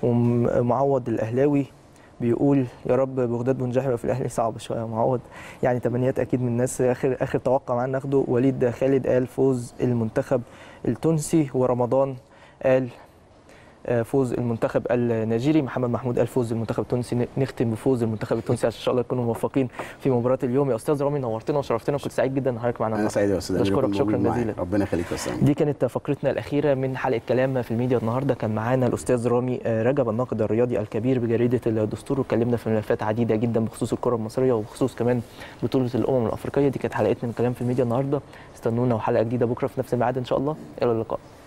Speaker 1: ومعوض الاهلاوي بيقول يا رب بغداد بن جاحم يبقى في الاهلي صعب شويه يا معوض يعني تمنيات اكيد من الناس اخر اخر توقع معانا ناخده وليد خالد قال فوز المنتخب التونسي ورمضان قال آه، فوز المنتخب النيجيري محمد محمود قال فوز المنتخب التونسي ن- نختم بفوز المنتخب التونسي عشان ان شاء الله يكونوا موفقين في مباراه اليوم يا استاذ رامي نورتنا وشرفتنا كنت سعيد جدا ان حضرتك معانا
Speaker 5: انا
Speaker 1: النهاردة.
Speaker 5: سعيد يا استاذ أمير
Speaker 1: بشكرك
Speaker 5: أكون
Speaker 1: شكرا
Speaker 5: موجود معاك.
Speaker 1: جزيلا
Speaker 5: ربنا يخليك يا استاذ أمير.
Speaker 1: دي كانت فقرتنا الأخيرة من حلقة كلام في الميديا النهاردة كان معانا الأستاذ رامي آه، رجب الناقد الرياضي الكبير بجريدة الدستور واتكلمنا في ملفات عديدة جدا بخصوص الكرة المصرية وبخصوص كمان بطولة الأمم الأفريقية دي كانت حلقتنا من كلام في الميديا النهاردة استنونا وحلقة جديدة بكرة في نفس الميعاد إن شاء الله إلى اللقاء